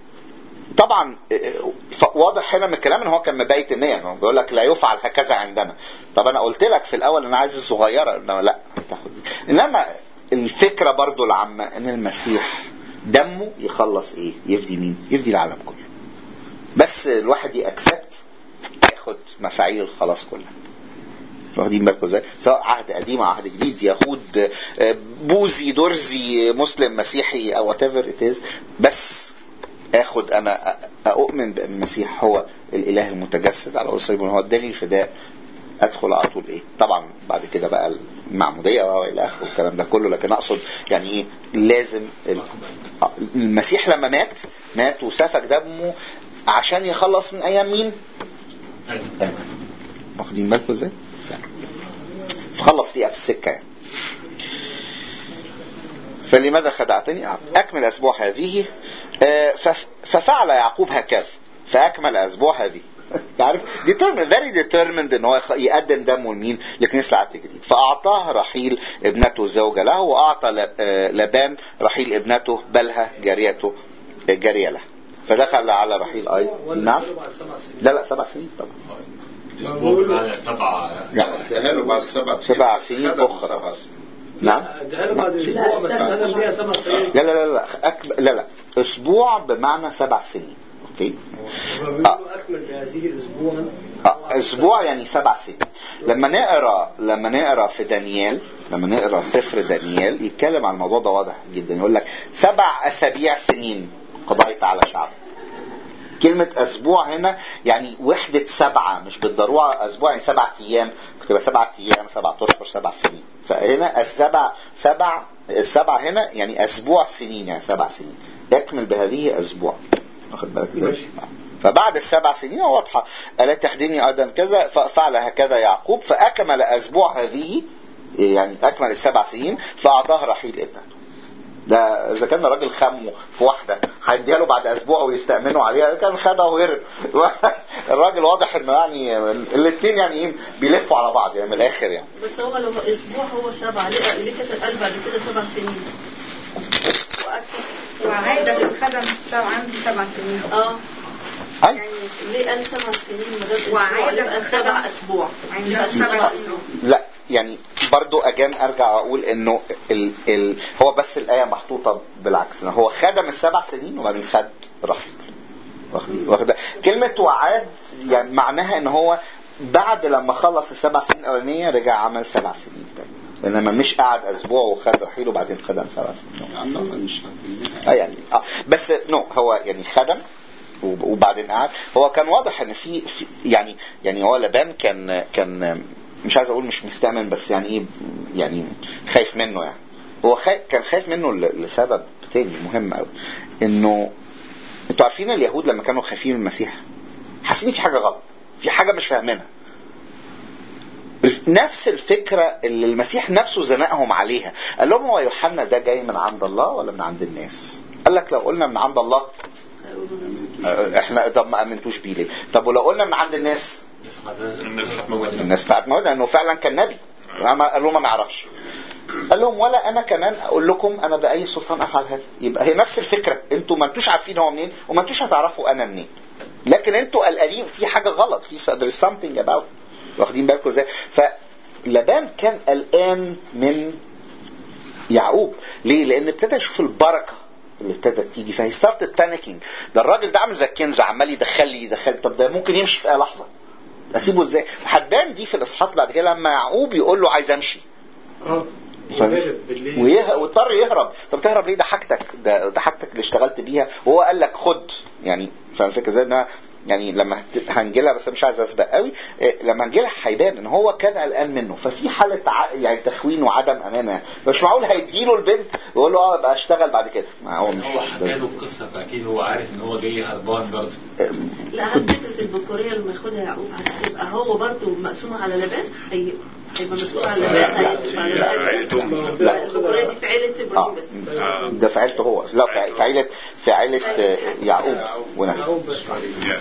طبعا آه، ف- واضح هنا من الكلام ان هو كان مبيت النية انه بيقول لك لا يفعل هكذا عندنا طب انا قلت لك في الاول انا عايز الصغيره انما لا تاخد دي. انما الفكره برضو العامه ان المسيح دمه يخلص ايه يفدي مين يفدي العالم كله بس الواحد يأكسبت ياخد مفاعيل الخلاص كلها واخدين بالكم ازاي سواء عهد قديم او عهد جديد يهود آه، بوذي درزي مسلم مسيحي او وات ايفر ات از بس اخد انا أ- اؤمن بان المسيح هو الاله المتجسد على الصليب وان هو اداني الفداء ادخل على طول ايه طبعا بعد كده بقى المعموديه والى اخره والكلام ده كله لكن اقصد يعني ايه لازم ال- آه، المسيح لما مات مات وسفك دمه عشان يخلص من ايام مين؟ آدم واخدين بالكم ازاي؟ فخلص دقيقه في السكه يعني فلماذا خدعتني أكمل أسبوع هذه آه، فف- ففعل يعقوب هكذا فأكمل أسبوع هذه تعرف determined very determined ان هو يخ- يقدم دمه لمين لكنيسة العهد الجديد فأعطاه رحيل ابنته زوجة له وأعطى ل- آه، لبان رحيل ابنته بلها جاريته آه، جارية له فدخل على رحيل أيضا ولا نعم اداله بعد سبع سنين لا لا سبع سنين طبعا الاسبوع بمعنى سبع لا اداها له بعد سبع سبع سنين خدم أخرى. سبع سنين. نعم اداها له بعد اسبوع بس لا، خدم بيها سبع سنين لا لا لا لا أكب... لا لا اسبوع بمعنى سبع سنين اوكي بيقول له اكمل بهذه اسبوعا آه، اسبوع يعني سبع سنين لما نقرا لما نقرا في دانيال لما نقرا سفر دانيال يتكلم عن الموضوع ده واضح جدا يقول لك سبع اسابيع سنين قضيت على شعب كلمة أسبوع هنا يعني وحدة سبعة مش بالضرورة أسبوع يعني سبعة أيام كتبقى سبعة أيام سبعة أشهر سبع سنين فهنا السبع سبع السبعة هنا يعني أسبوع سنين يعني سبع سنين يكمل بهذه أسبوع واخد بالك ازاي؟ فبعد السبع سنين واضحة ألا تخدمني أيضا كذا ففعل هكذا يعقوب فأكمل أسبوع هذه يعني أكمل السبع سنين فأعطاه رحيل ابنته ده اذا كان الراجل خمه في واحده هيديها له بعد اسبوع ويستامنوا عليها كان خدها وهرب الراجل واضح انه يعني الاثنين يعني ايه بيلفوا على بعض يعني من الاخر يعني بس هو لو اسبوع هو سبعه ليه ليه كتب قال بعد كده سبع سنين واكثر وعايدة الخدم بتاعه عنده سبع سنين اه أي. يعني ليه قال سبع سنين من غير اسبوع وعايدة يبقى الخدم سبع اسبوع عندها يبقى سبع اسبوع. لا يعني برضو اجان ارجع واقول انه ال ال هو بس الايه محطوطه بالعكس إن هو خدم السبع سنين وبعدين خد رحيل واخد- واخد كلمه وعاد يعني معناها ان هو بعد لما خلص السبع سنين الاولانيه رجع عمل سبع سنين تاني انما مش قعد اسبوع وخد رحيل وبعدين خدم سبع سنين يعني طبعا مش هتنها اه يعني اه بس نو هو يعني خدم وب- وبعدين قعد هو كان واضح ان في, في يعني يعني هو لبان كان كان مش عايز اقول مش مستأمن بس يعني ايه يعني خايف منه يعني هو خايف كان خايف منه ل- لسبب تاني مهم قوي انه انتوا عارفين اليهود لما كانوا خايفين من المسيح حاسين في حاجه غلط في حاجه مش فاهمينها الف- نفس الفكرة اللي المسيح نفسه زنقهم عليها قال لهم هو يوحنا ده جاي من عند الله ولا من عند الناس قال لك لو قلنا من عند الله هيقولوا نعم. آه، احنا طب ما امنتوش بيه ليه طب ولو قلنا من عند الناس الناس هتموتنا الناس هتموت لانه فعلا كان نبي ما- قال لهم ما نعرفش قال لهم ولا انا كمان اقول لكم انا باي سلطان افعل هذا يبقى هي نفس الفكره انتوا ما انتوش عارفين هو منين وما انتوش هتعرفوا انا منين لكن انتوا قلقانين في حاجه غلط في there is something about واخدين بالكم ازاي فلبان كان قلقان من يعقوب ليه لان ابتدى يشوف البركه اللي ابتدت تيجي فهي ستارتد بانيكينج ده الراجل ده عامل زي الكنز عمال يدخل لي يدخل طب ده ممكن يمشي في اي لحظه اسيبه ازاي حدان دي في الاصحاح بعد كده لما يعقوب يقول له عايز امشي اه فاهم؟ وهرب بالليل ويه... واضطر يهرب طب تهرب ليه ده حاجتك ده, ده حاجتك اللي اشتغلت بيها وهو قال لك خد يعني فاهم الفكره ازاي انها يعني لما هت- هنجيلها بس مش عايز اسبق قوي إيه، لما هنجيلها هيبان ان هو كان قلقان منه ففي حاله ع... يعني تخوين وعدم امانه مش معقول هيديله البنت ويقول له اه بقى اشتغل بعد كده ما هو مش هو حكى له في قصه فاكيد هو عارف ان هو جاي هربان برضه لا هل فكره البكوريه اللي ياخدها يعقوب هتبقى هو برضه مقسومه على لبان هي- هيبقى مسؤول على لبان هيقسم على لا، لبان عيلتهم. لا. البكوريه دي في عيله اه ابراهيم بس آه. ده في عيلته هو لا في في عيله في عيله آه، يعقوب ونفسه يعقوب بس Yeah.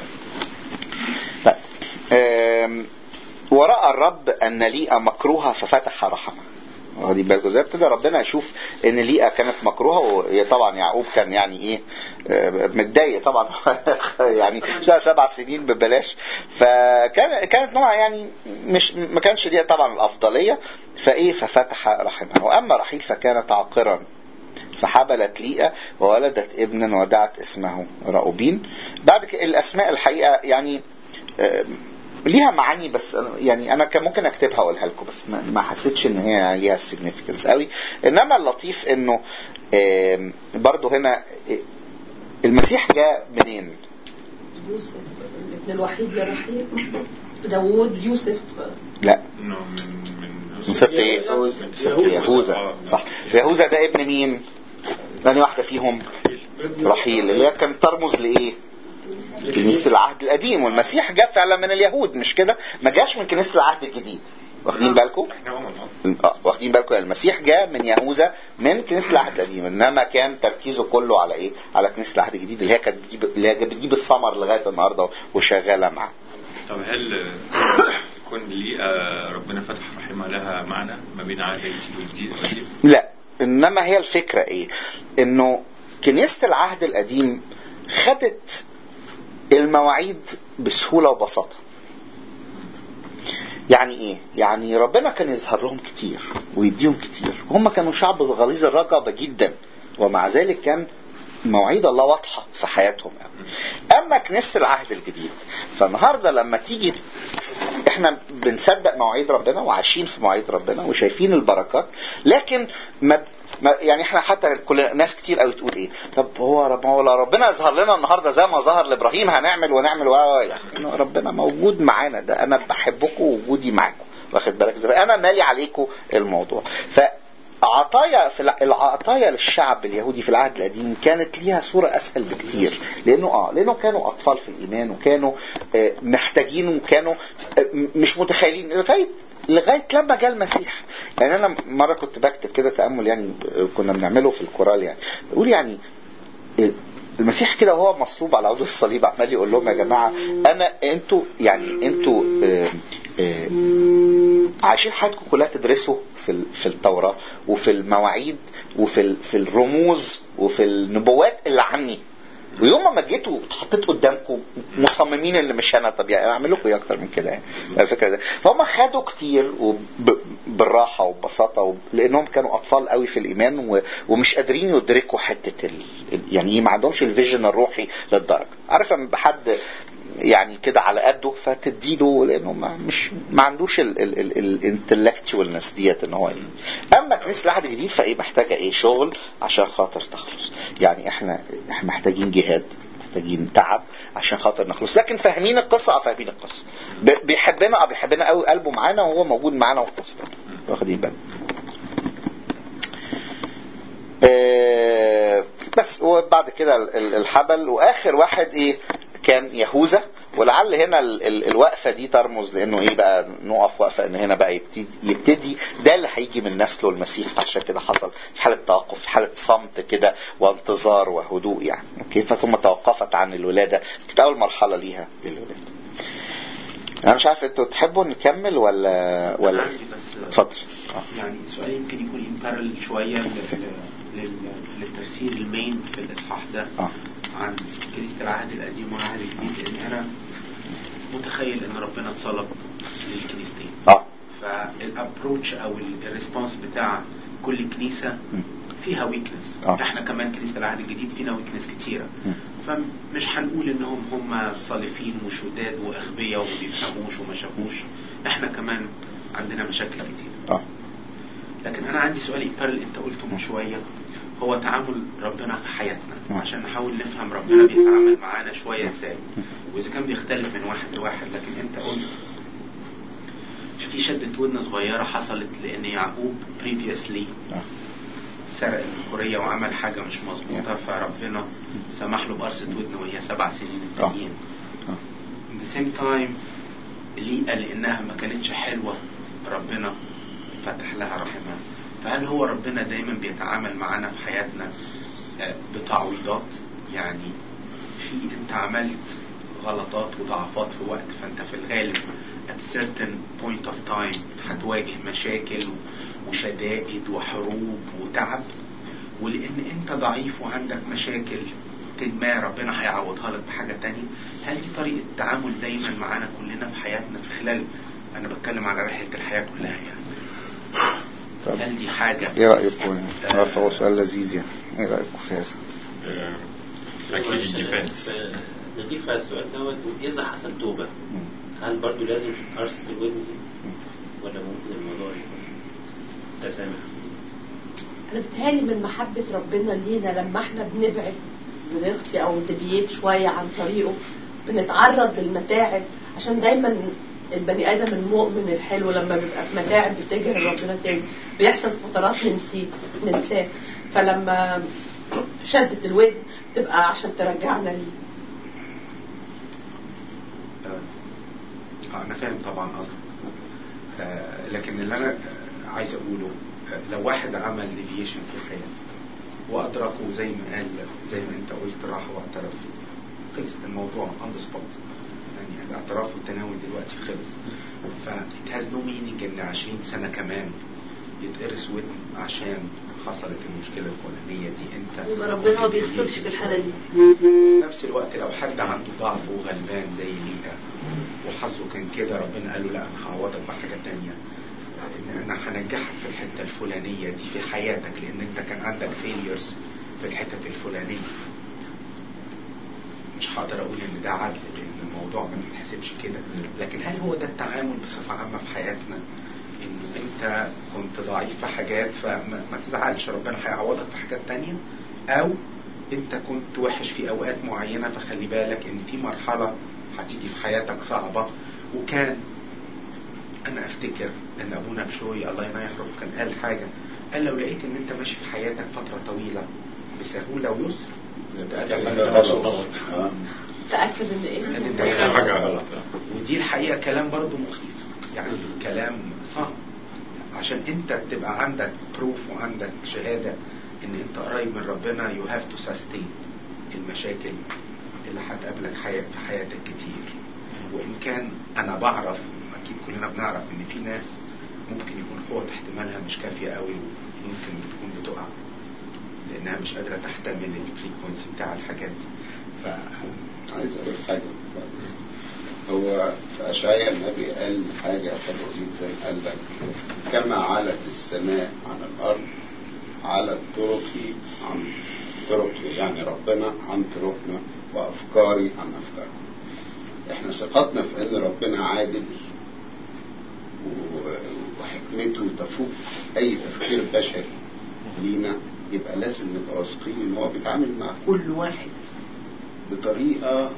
طيب. آم، ورأى الرب أن ليئة مكروهة ففتح رحمها واخدين بالكم ازاي ابتدى ربنا يشوف ان ليئة كانت مكروهه وهي طبعا يعقوب كان يعني ايه آه، متضايق طبعا يعني شقى سبع سنين ببلاش فكان كانت نوع يعني مش ما كانش ليها طبعا الافضليه فايه ففتح رحمها واما رحيل فكانت عاقرا فحبلت ليئة وولدت ابنا ودعت اسمه راؤوبين بعد كده الاسماء الحقيقه يعني آه، ليها معاني بس أنا- يعني انا كان ممكن اكتبها واقولها لكم بس ما- ما حسيتش ان هي ليها significance قوي انما اللطيف انه آم، برضو هنا آه، المسيح جاء منين يوسف الابن الوحيد لرحيل داوود يوسف لا انه من من من سبط ايه يهوذا. سبط يهوذا صح يهوذا ده ابن مين ثاني واحده فيهم رحيل اللي هي كانت ترمز لايه كنيسه العهد القديم والمسيح جاء فعلا من اليهود مش كده ما جاش من كنيسه العهد الجديد واخدين بالكم احنا هم هم. آه، واخدين بالكم المسيح جاء من يهوذا من كنيسه العهد القديم انما كان تركيزه كله على ايه على كنيسه العهد الجديد اللي هي كانت بتجيب اللي هي بتجيب الثمر لغايه النهارده وشغاله معاه طب هل يكون ليه ربنا فتح رحمه لها معنى ما بين عهد الجديد والجديد القديم؟ لا انما هي الفكره ايه انه كنيسه العهد القديم خدت المواعيد بسهوله وبساطه يعني ايه يعني ربنا كان يظهر لهم كتير ويديهم كتير وهم كانوا شعب غليظ الرقبه جدا ومع ذلك كان مواعيد الله واضحه في حياتهم اما كنيسه العهد الجديد فالنهارده لما تيجي احنا بنصدق مواعيد ربنا وعايشين في مواعيد ربنا وشايفين البركات لكن ما ما يعني احنا حتى كل ناس كتير قوي تقول ايه طب هو رب هو لو ربنا يظهر لنا النهارده زي ما ظهر لابراهيم هنعمل ونعمل و يعني ربنا موجود معانا ده انا بحبكم ووجودي معاكم واخد بالك ازاي انا مالي عليكم الموضوع ف عطايا في الع- العطايا للشعب اليهودي في العهد القديم كانت ليها صورة أسهل بكتير لأنه آه لأنه كانوا أطفال في الإيمان وكانوا آه محتاجين وكانوا آه م- مش متخيلين لغاية لغاية لما جاء المسيح يعني أنا مرة كنت بكتب كده تأمل يعني آه، كنا بنعمله في الكورال يعني بقول يعني آه، المسيح كده وهو مصلوب على عود الصليب عمال يقول لهم يا جماعة أنا أنتوا يعني أنتوا آه، آه، عايشين حياتكم كلها تدرسوا في ال- في التوراة وفي المواعيد وفي ال- في الرموز وفي النبوات اللي عني ويوم ما جيتوا اتحطيت قدامكم مصممين اللي مش انا طب يعني اعمل لكم ايه اكتر من كده يعني الفكره دي فهم خدوا كتير وب- بالراحه وببساطه وب- لانهم كانوا اطفال قوي في الايمان و- ومش قادرين يدركوا حته ال... ال- يعني إيه، ما عندهمش الفيجن الروحي للدرجه عارف لما يبقى حد يعني كده على قده فتديله لانه ما مش ما عندوش الانتلكتشوالنس ديت ان هو ايه اما كنيسه العهد الجديد فايه محتاجه ايه شغل عشان خاطر تخلص يعني احنا احنا محتاجين جهاد محتاجين تعب عشان خاطر نخلص لكن فاهمين القصه اه فاهمين القصه ب- بيحبنا اه بيحبنا قوي قلبه معانا وهو موجود معانا وفي وسطنا واخدين بالنا آه، بس وبعد كده ال- ال- الحبل واخر واحد ايه كان يهوذا ولعل هنا ال- ال- الوقفه دي ترمز لانه ايه بقى نقف وقفه ان هنا بقى يبتدي, يبتدي ده اللي هيجي من نسله المسيح عشان كده حصل في حاله توقف في حاله صمت كده وانتظار وهدوء يعني اوكي فثم توقفت عن الولاده كانت اول مرحله ليها الولاده انا مش عارف انتوا تحبوا نكمل ولا ولا عندي بس اتفضل آه. يعني سؤال يمكن يكون امبارل شوية لل- لل- للتفسير المين في الإصحاح ده اه عن كنيسة العهد القديم والعهد الجديد لأن أنا متخيل إن ربنا اتصلب للكنيستين اه فالابروتش أو الريسبونس بتاع كل كنيسة فيها ويكنس آه. احنا كمان كنيسة العهد الجديد فينا ويكنس كتيرة مم. فمش هنقول انهم هم صالفين وشداد واغبياء وما بيفهموش وما شافوش احنا كمان عندنا مشاكل كتير اه لكن انا عندي سؤال امبارل انت قلته من شويه هو تعامل ربنا في حياتنا نعم. عشان نحاول نفهم ربنا بيتعامل معانا شويه ازاي واذا كان بيختلف من واحد لواحد لكن انت قلت في شدة ودن صغيرة حصلت لأن يعقوب previously آه. سرق الذكورية وعمل حاجة مش مظبوطة نعم. فربنا سمح له بقرصة ودن وهي سبع سنين آه. التانيين آه. in the same time ليئة لأنها ما كانتش حلوة ربنا فتح لها رحمها فهل هو ربنا دايما بيتعامل معانا في حياتنا آه، بتعويضات يعني في انت عملت غلطات وضعفات في وقت فانت في الغالب at certain point of time هتواجه مشاكل وشدائد وحروب وتعب ولان انت ضعيف وعندك مشاكل ما ربنا هيعوضها لك بحاجة تانية هل دي طريقة تعامل دايما معانا كلنا في حياتنا في خلال انا بتكلم على رحلة الحياة كلها يعني طب هل دي حاجة ايه رايكم عارف هو سؤال لذيذ يعني ايه رايكم في هذا اكيد الديفنس نضيف على السؤال دوت إذا حصل توبة هل برضو لازم قرصة الودن دي ولا ممكن الموضوع يكون تسامح؟ انا بتهيألي من محبة ربنا لينا لما احنا بنبعد بنخفي او ديفييت شوية عن طريقه بنتعرض للمتاعب عشان دايما البني ادم المؤمن الحلو لما بيبقى في متاعب بيتجه لربنا تاني بيحصل فترات ننسيه ننساه فلما شدت الودن تبقى عشان ترجعنا ليه آه، انا فاهم طبعا قصدك آه، لكن اللي انا آه، عايز اقوله آه، لو واحد عمل ديفيشن في حياته وادركه زي ما قال زي ما انت قلت راح واعترف خلص الموضوع اون ذا سبوت يعني الاعتراف والتناول دلوقتي خلص ف it has no meaning ان 20 سنه كمان يتقرص ودن عشان حصلت المشكله الفلانيه دي انت يبقى ربنا ما بيغفرش في الحالة دي في نفس الوقت لو حد عنده ضعف وغلبان زي ليها وحظه كان كده ربنا قال له لا انا هعوضك بحاجه تانية ان انا هنجحك في الحته الفلانيه دي في حياتك لان انت كان عندك فيليرز في الحتت الفلانيه مش هقدر اقول ان ده عدل لان الموضوع ما بيتحسبش كده لكن هل هو ده التعامل بصفه عامه في حياتنا انه انت كنت ضعيف في حاجات فما ما تزعلش ربنا هيعوضك في حاجات تانية او انت كنت وحش في اوقات معينة فخلي بالك ان في مرحلة هتيجي في حياتك صعبة وكان انا افتكر ان ابونا بشوي الله ينيح روحه كان قال حاجة قال لو لقيت ان انت ماشي في حياتك فترة طويلة بسهولة ويسر يبقى ده حاجة غلط. غلط آه. تاكد ان ايه ان انت في حاجة غلط ودي الحقيقة كلام برضو مخيف يعني كلام صعب عشان انت بتبقى عندك بروف وعندك شهادة ان انت قريب من ربنا you have to sustain المشاكل اللي هتقابلك حياة في حياتك كتير وان كان انا بعرف اكيد كلنا بنعرف ان في ناس ممكن يكون قوة احتمالها مش كافية قوي وممكن بتكون بتقع لانها مش قادرة تحتمل الفريكونسي بتاع الحاجات دي ف عايز اقول حاجة هو في أشعياء النبي قال حاجة حلوة جدا قال لك كما علت السماء عن الأرض على الطرق عن طرق يعني ربنا عن طرقنا وأفكاري عن أفكارنا احنا ثقتنا في ان ربنا عادل و- وحكمته تفوق اي تفكير بشري لينا يبقى لازم نبقى واثقين ان هو بيتعامل مع كل واحد بطريقة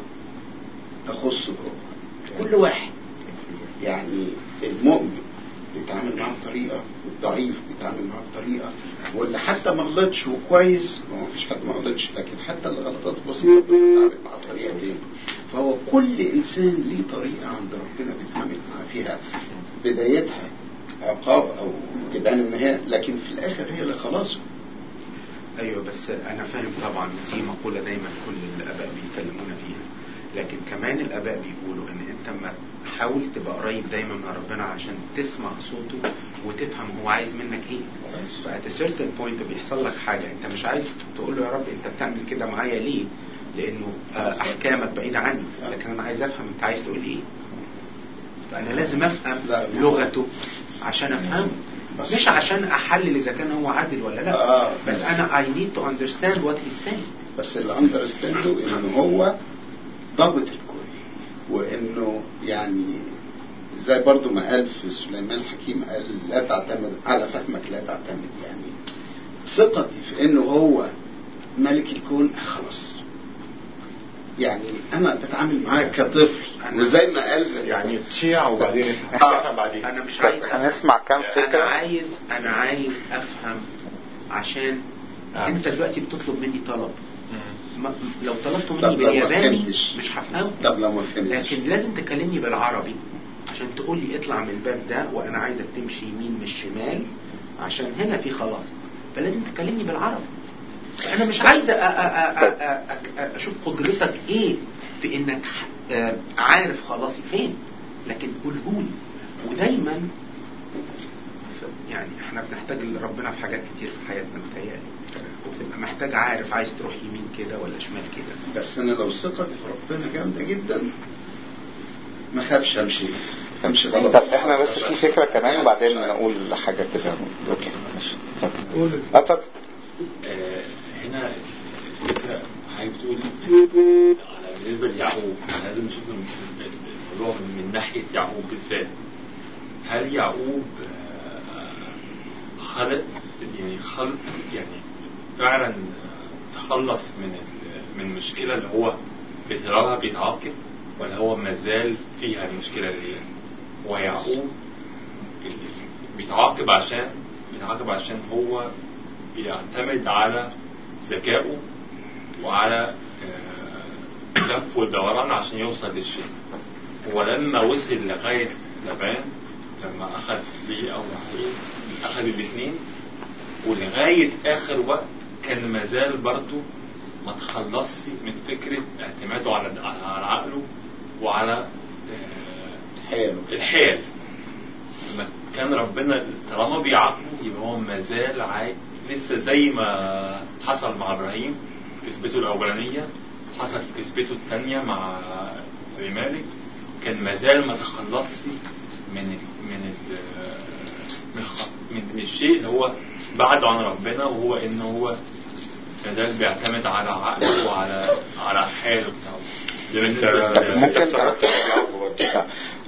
تخص الروح كل واحد يعني المؤمن بيتعامل معاه بطريقة والضعيف بيتعامل معاه بطريقة واللي حتى ما غلطش وكويس ما هو مفيش حد ما غلطش لكن حتى الغلطات البسيطة بيتعامل معاه بطريقة تاني فهو كل إنسان ليه طريقة عند ربنا بيتعامل معاه فيها بدايتها عقاب أو تبان إن هي لكن في الآخر هي اللي خلاص ايوه بس انا فاهم طبعا دي مقولة دايما كل الاباء بيتكلمونا فيها لكن كمان الاباء بيقولوا ان انت ما حاول تبقى قريب دايما من ربنا عشان تسمع صوته وتفهم هو عايز منك ايه فات سيرتن بوينت بيحصل لك حاجة انت مش عايز تقول له يا رب انت بتعمل كده معايا ليه لانه آه، احكامك بعيدة عني لكن انا عايز افهم انت عايز تقول ايه فانا لازم افهم لا. لغته عشان افهمه بس- مش عشان احلل اذا كان هو عادل ولا لا آه. بس انا I need to understand what he's saying بس اللي اندرستاندو ان هو ضابط الكل وانه يعني زي برضو ما قال في سليمان الحكيم قال لا تعتمد على فهمك لا تعتمد يعني ثقتي في انه هو ملك الكون خلاص يعني انا بتعامل معاه كطفل وزي ما قال يعني تشيع وبعدين آه. تفهم بعدين انا مش عايز أفهم. هنسمع كام انا فكرة عايز انا عايز افهم عشان آه. انت دلوقتي بتطلب مني طلب مم. ما لو طلبته طب مني لو ما بالياباني فهمتش. مش هفهمه طب لو ما فهمتش لكن لازم تكلمني بالعربي عشان تقول لي اطلع من الباب ده وانا عايزك تمشي يمين من الشمال عشان هنا في خلاص فلازم تكلمني بالعربي انا مش عايز أ- أ- أ- أ- أ- اشوف قدرتك ايه في انك آه، عارف خلاصي فين لكن قولهولي ودايما يعني احنا بنحتاج ربنا في حاجات كتير في حياتنا متهيألي وبتبقى محتاج عارف عايز تروح يمين كده ولا شمال كده بس انا لو ثقتي في ربنا جامده جدا ما خافش امشي امشي غلط طب احنا بس في فكرة كمان وبعدين نقول حاجة كده اوكي ماشي اتفضل. اه اتفضل آه، هنا الفكرة حضرتك بتقول على بالنسبة ليعقوب لازم نشوف الموضوع من ناحية يعقوب بالذات هل يعقوب آه، خلق يعني خلق يعني فعلا تخلص من ال- من المشكلة اللي هو بسببها بيتعاقب ولا هو مازال فيها المشكلة اللي هو يعقوب بيتعاقب عشان بيتعاقب عشان هو بيعتمد على ذكائه وعلى آه، لف ودوران عشان يوصل للشيء ولما وصل لغاية لبان لما أخذ ليه أو رحيل أخذ الاثنين ولغاية آخر وقت كان مازال برضه ما تخلصش من فكرة اعتماده على على عقله وعلى آه، حلو الحيل لما كان ربنا طالما بيعاقبه يبقى هو ما زال عاي لسه زي ما حصل مع ابراهيم في كسبته الاولانيه حصل في كسبته الثانيه مع ابي مالك كان ما زال ما تخلصش من ال من ال من, الخ- من من الشيء اللي هو بعده عن ربنا وهو ان هو ما زال بيعتمد على عقله وعلى على حاله بتاعه ده بالنسبة ممكن لل- آه.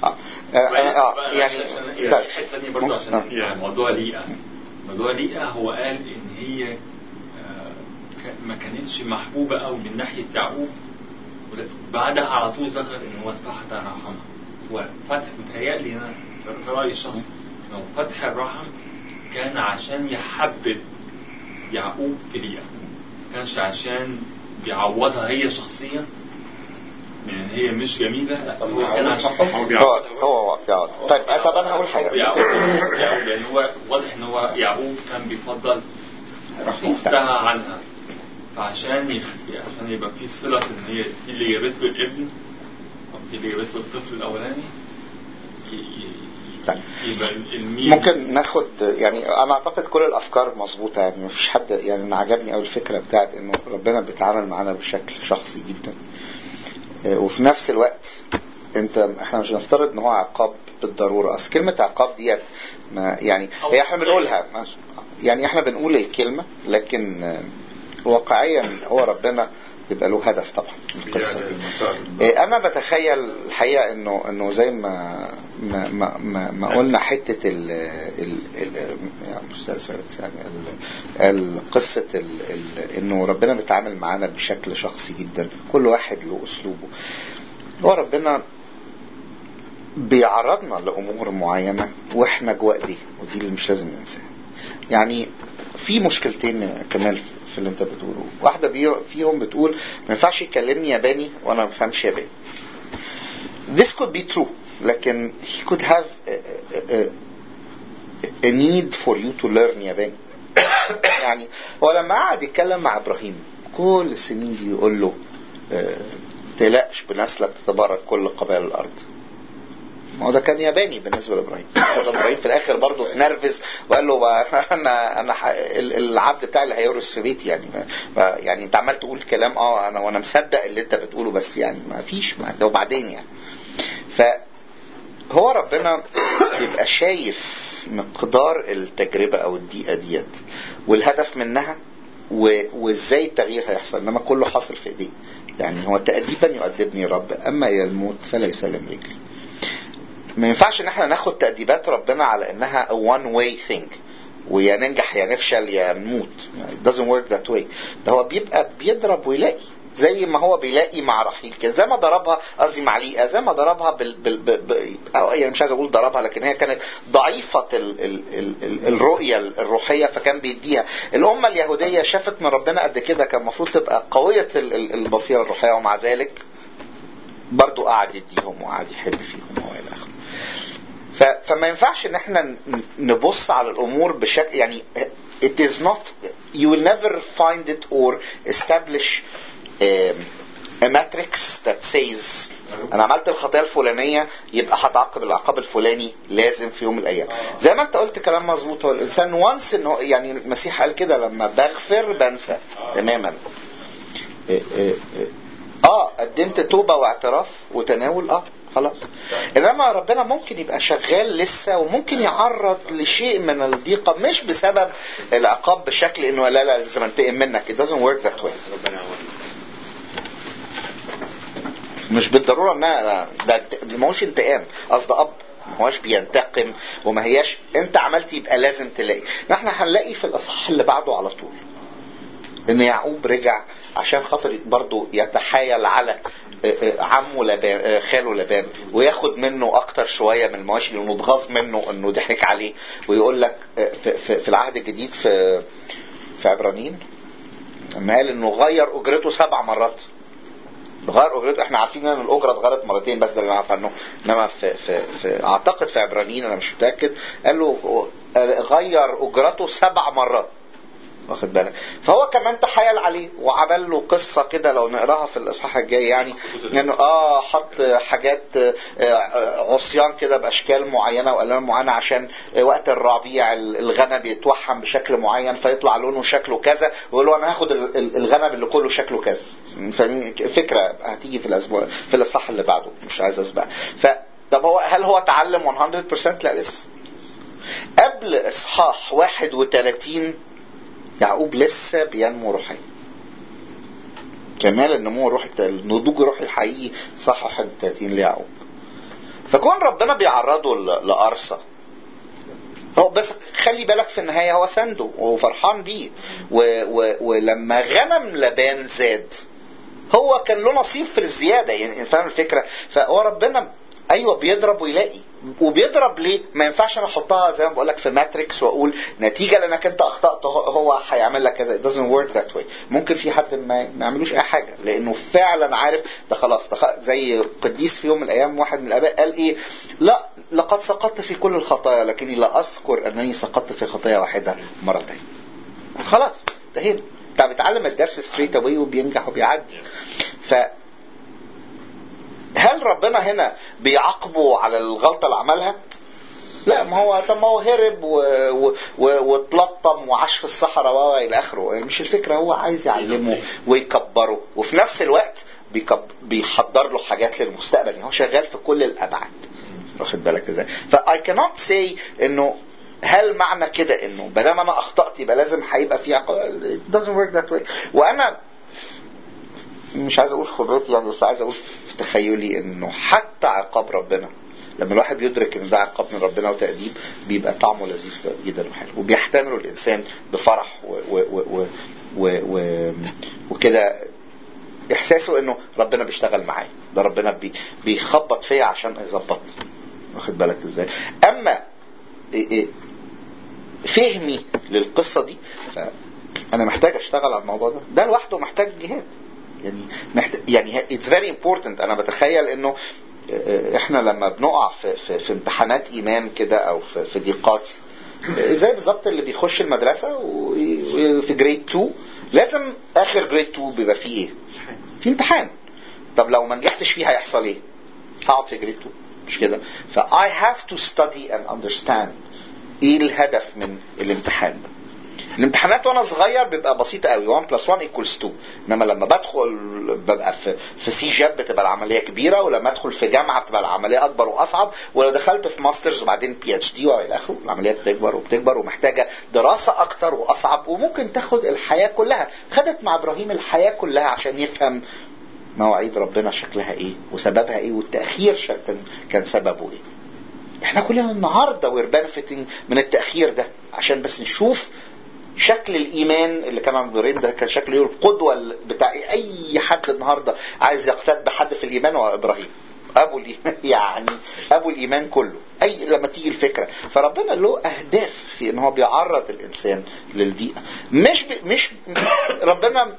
آه، آه، آه، بقى يعني عشان- طيب. يعني حته ثانيه برضه عشان آه. يعني موضوع ليئه موضوع ليئه هو قال ان هي آه، ك- ما كانتش محبوبه قوي من ناحيه يعقوب ولا- بعدها على طول ذكر ان هو اتفتح رحمها هو فتح متهيألي انا في- في رايي الشخصي انه فتح الرحم كان عشان يحبب يعقوب في ليئه ما كانش عشان بيعوضها هي شخصيا من ان هي مش جميله لا هو كان عشان هو هو بيعوض هو يقعد طيب آه، طب انا هقول حاجه يعقوب يعقوب لان هو واضح ان هو يعقوب كان بيفضل اختها عنها فعشان يخفي عشان يبقى في صلة ان هي دي اللي جابت له الابن او دي اللي جابت له الطفل الاولاني ي- ي- طيب. يبقى الميل ممكن ناخد يعني انا اعتقد كل الافكار مظبوطه يعني مفيش حد يعني انا عجبني قوي الفكره بتاعت انه ربنا بيتعامل معانا بشكل شخصي جدا آه، وفي نفس الوقت انت احنا مش نفترض ان هو عقاب بالضروره اصل كلمه عقاب ديت ما يعني هي احنا بنقولها ماشي. يعني احنا بنقول الكلمه لكن آه، واقعيا هو ربنا بيبقى له هدف طبعا القصه دي إيه، انا بتخيل الحقيقه انه انه زي ما ما ما, ما, ما قلنا حته ال ال ال يعني مش سلسلة، يعني ال- ال- قصه ال ال انه ربنا بيتعامل معانا بشكل شخصي جدا كل واحد له اسلوبه هو ربنا بيعرضنا لامور معينه واحنا جوه ايديه ودي اللي مش لازم ننساها يعني في مشكلتين كمان في اللي انت بتقوله واحده بي- فيهم بتقول ما ينفعش يكلمني ياباني وانا ما بفهمش ياباني this could be true لكن he could have a, a, a, a need for you to learn ياباني يعني هو لما قعد يتكلم مع ابراهيم كل السنين دي يقول له آه، تقلقش بنسلك تتبارك كل قبائل الارض ما هو ده كان ياباني بالنسبه لابراهيم هذا ابراهيم في الاخر برضه اتنرفز وقال له بقى انا انا ح- ال- العبد بتاعي اللي هيورث في بيتي يعني ما ما- يعني انت عمال تقول كلام اه انا وانا مصدق اللي انت بتقوله بس يعني ما فيش ما ده وبعدين يعني فهو ربنا بيبقى شايف مقدار التجربه او الدقيقه ديت والهدف منها و- وازاي التغيير هيحصل انما كله حاصل في ايديه يعني هو تأديبا يؤدبني رب اما الى الموت فلا يسلم رجلي ما ينفعش ان احنا ناخد تأديبات ربنا على انها a one way thing ويا ننجح يا نفشل يا نموت it doesn't work that way ده هو بيبقى بيضرب ويلاقي زي ما هو بيلاقي مع رحيل كده زي ما ضربها قصدي مع ليئة زي ما ضربها بال, بال, بال, بال أو يعني مش عايز اقول ضربها لكن هي كانت ضعيفة ال ال ال ال الرؤية الروحية فكان بيديها الأمة اليهودية شافت من ربنا قد كده كان المفروض تبقى قوية ال- ال- البصيرة الروحية ومع ذلك برضو قعد يديهم وقعد يحب فيهم والى اخره ف- فما ينفعش ان احنا ن- نبص على الامور بشكل يعني it is not you will never find it or establish um, a matrix that says انا عملت الخطيه الفلانيه يبقى هتعاقب العقاب الفلاني لازم في يوم من الايام زي ما انت قلت كلام مظبوط هو الانسان وانس انه يعني المسيح قال كده لما بغفر بنسى تماما إيه إيه إيه. اه قدمت توبه واعتراف وتناول اه خلاص انما ربنا ممكن يبقى شغال لسه وممكن يعرض لشيء من الضيقه مش بسبب العقاب بشكل انه لا لا لازم انتقم منك it doesn't work that way ربنا يعوض مش بالضروره انها ده ده ما هوش انتقام قصد اب ما هوش بينتقم وما هياش انت عملت يبقى لازم تلاقي نحن هنلاقي في الاصحاح اللي بعده على طول ان يعقوب رجع عشان خاطر برضه يتحايل على آه، آه، عمه لبان آه، خاله لبان وياخد منه اكتر شويه من المواشي لانه اتغاظ منه انه ضحك عليه ويقول لك آه، في, في, في العهد الجديد في في عبرانيين لما قال انه غير اجرته سبع مرات غير اجرته احنا عارفين ان الاجره اتغيرت مرتين بس ده اللي نعرف عنه انما في, في, في اعتقد في عبرانيين انا مش متاكد قال له آه، غير اجرته سبع مرات واخد بالك فهو كمان تحايل عليه وعمل له قصة كده لو نقراها في الإصحاح الجاي يعني انه اه حط حاجات آه، عصيان كده بأشكال معينة وألوان معينة عشان آه، وقت الربيع الغنم يتوحم بشكل معين فيطلع لونه شكله كذا ويقول له أنا هاخد ال- ال- الغنم اللي كله شكله كذا فاهمين؟ فكرة هتيجي في الأسبوع في الإصحاح اللي بعده مش عايز أسبق ف طب هو هل هو تعلم 100% لا لسه قبل إصحاح 31 يعقوب لسه بينمو روحيا كمال النمو الروحي النضوج الروحي الحقيقي صح 31 ليعقوب فكون ربنا بيعرضه ل- لقرصه هو بس خلي بالك في النهايه هو سنده وفرحان بيه و و ولما غنم لبان زاد هو كان له نصيب في الزياده يعني فاهم الفكره فهو ربنا ايوه بيضرب ويلاقي وبيضرب ليه؟ ما ينفعش انا احطها زي ما بقول لك في ماتريكس واقول نتيجه لانك انت اخطات هو- هو هيعمل لك كذا it doesn't work that way ممكن في حد ما ما يعملوش اي حاجه لانه فعلا عارف ده خلاص ده خ- زي قديس في يوم من الايام واحد من الاباء قال ايه؟ لا لقد سقطت في كل الخطايا لكني لا اذكر انني سقطت في خطايا واحده مرتين خلاص انتهينا انت بتعلم الدرس ستريت اواي وبينجح وبيعدي ف هل ربنا هنا بيعاقبه على الغلطه اللي عملها؟ لا ما هو طب ما هو هرب و... و... و... واتلطم وعاش في الصحراء و الى اخره مش الفكره هو عايز يعلمه ويكبره وفي نفس الوقت بيكب... بيحضر له حاجات للمستقبل يعني هو شغال في كل الابعاد واخد بالك ازاي؟ فاي كانوت سي انه هل معنى كده انه ما دام انا اخطات يبقى لازم هيبقى في عقاب it doesn't work that way وانا مش عايز اقول خبرتي يعني بس عايز اقول في تخيلي انه حتى عقاب ربنا لما الواحد بيدرك ان ده عقاب من ربنا وتأديب بيبقى طعمه لذيذ جدا وحلو وبيحتمله الانسان بفرح و و و و و و وكده احساسه انه ربنا بيشتغل معايا ده ربنا بي بيخبط فيا عشان يظبطني واخد بالك ازاي اما إيه إيه فهمي للقصه دي فانا محتاج اشتغل على الموضوع ده ده لوحده محتاج جهاد يعني محتاج يعني اتس فيري امبورتنت انا بتخيل انه احنا لما بنقع في, في, في امتحانات ايمان كده او في, في ضيقات زي بالظبط اللي بيخش المدرسه وفي جريد 2 لازم اخر جريد 2 بيبقى فيه ايه؟ في امتحان طب لو ما نجحتش فيه هيحصل ايه؟ هقعد في جريد 2 مش كده؟ ف I have to study and understand ايه الهدف من الامتحان ده الامتحانات وانا صغير بيبقى بسيطه قوي 1 بلس 1 ايكوالز 2 انما لما بدخل ببقى في في سي جاب بتبقى العمليه كبيره ولما ادخل في جامعه بتبقى العمليه اكبر واصعب ولو دخلت في ماسترز وبعدين بي اتش دي والى اخره العمليه بتكبر وبتكبر ومحتاجه دراسه اكتر واصعب وممكن تاخد الحياه كلها خدت مع ابراهيم الحياه كلها عشان يفهم مواعيد ربنا شكلها ايه وسببها ايه والتاخير شكل كان سببه ايه احنا كلنا النهارده وير بنفتنج من التاخير ده عشان بس نشوف شكل الايمان اللي كان عند ابراهيم ده كان شكله ايه القدوه بتاع اي حد النهارده عايز يقتد بحد في الايمان هو ابراهيم ابو الايمان يعني ابو الايمان كله اي لما تيجي الفكره فربنا له اهداف في ان هو بيعرض الانسان للضيقه مش ب... مش ربنا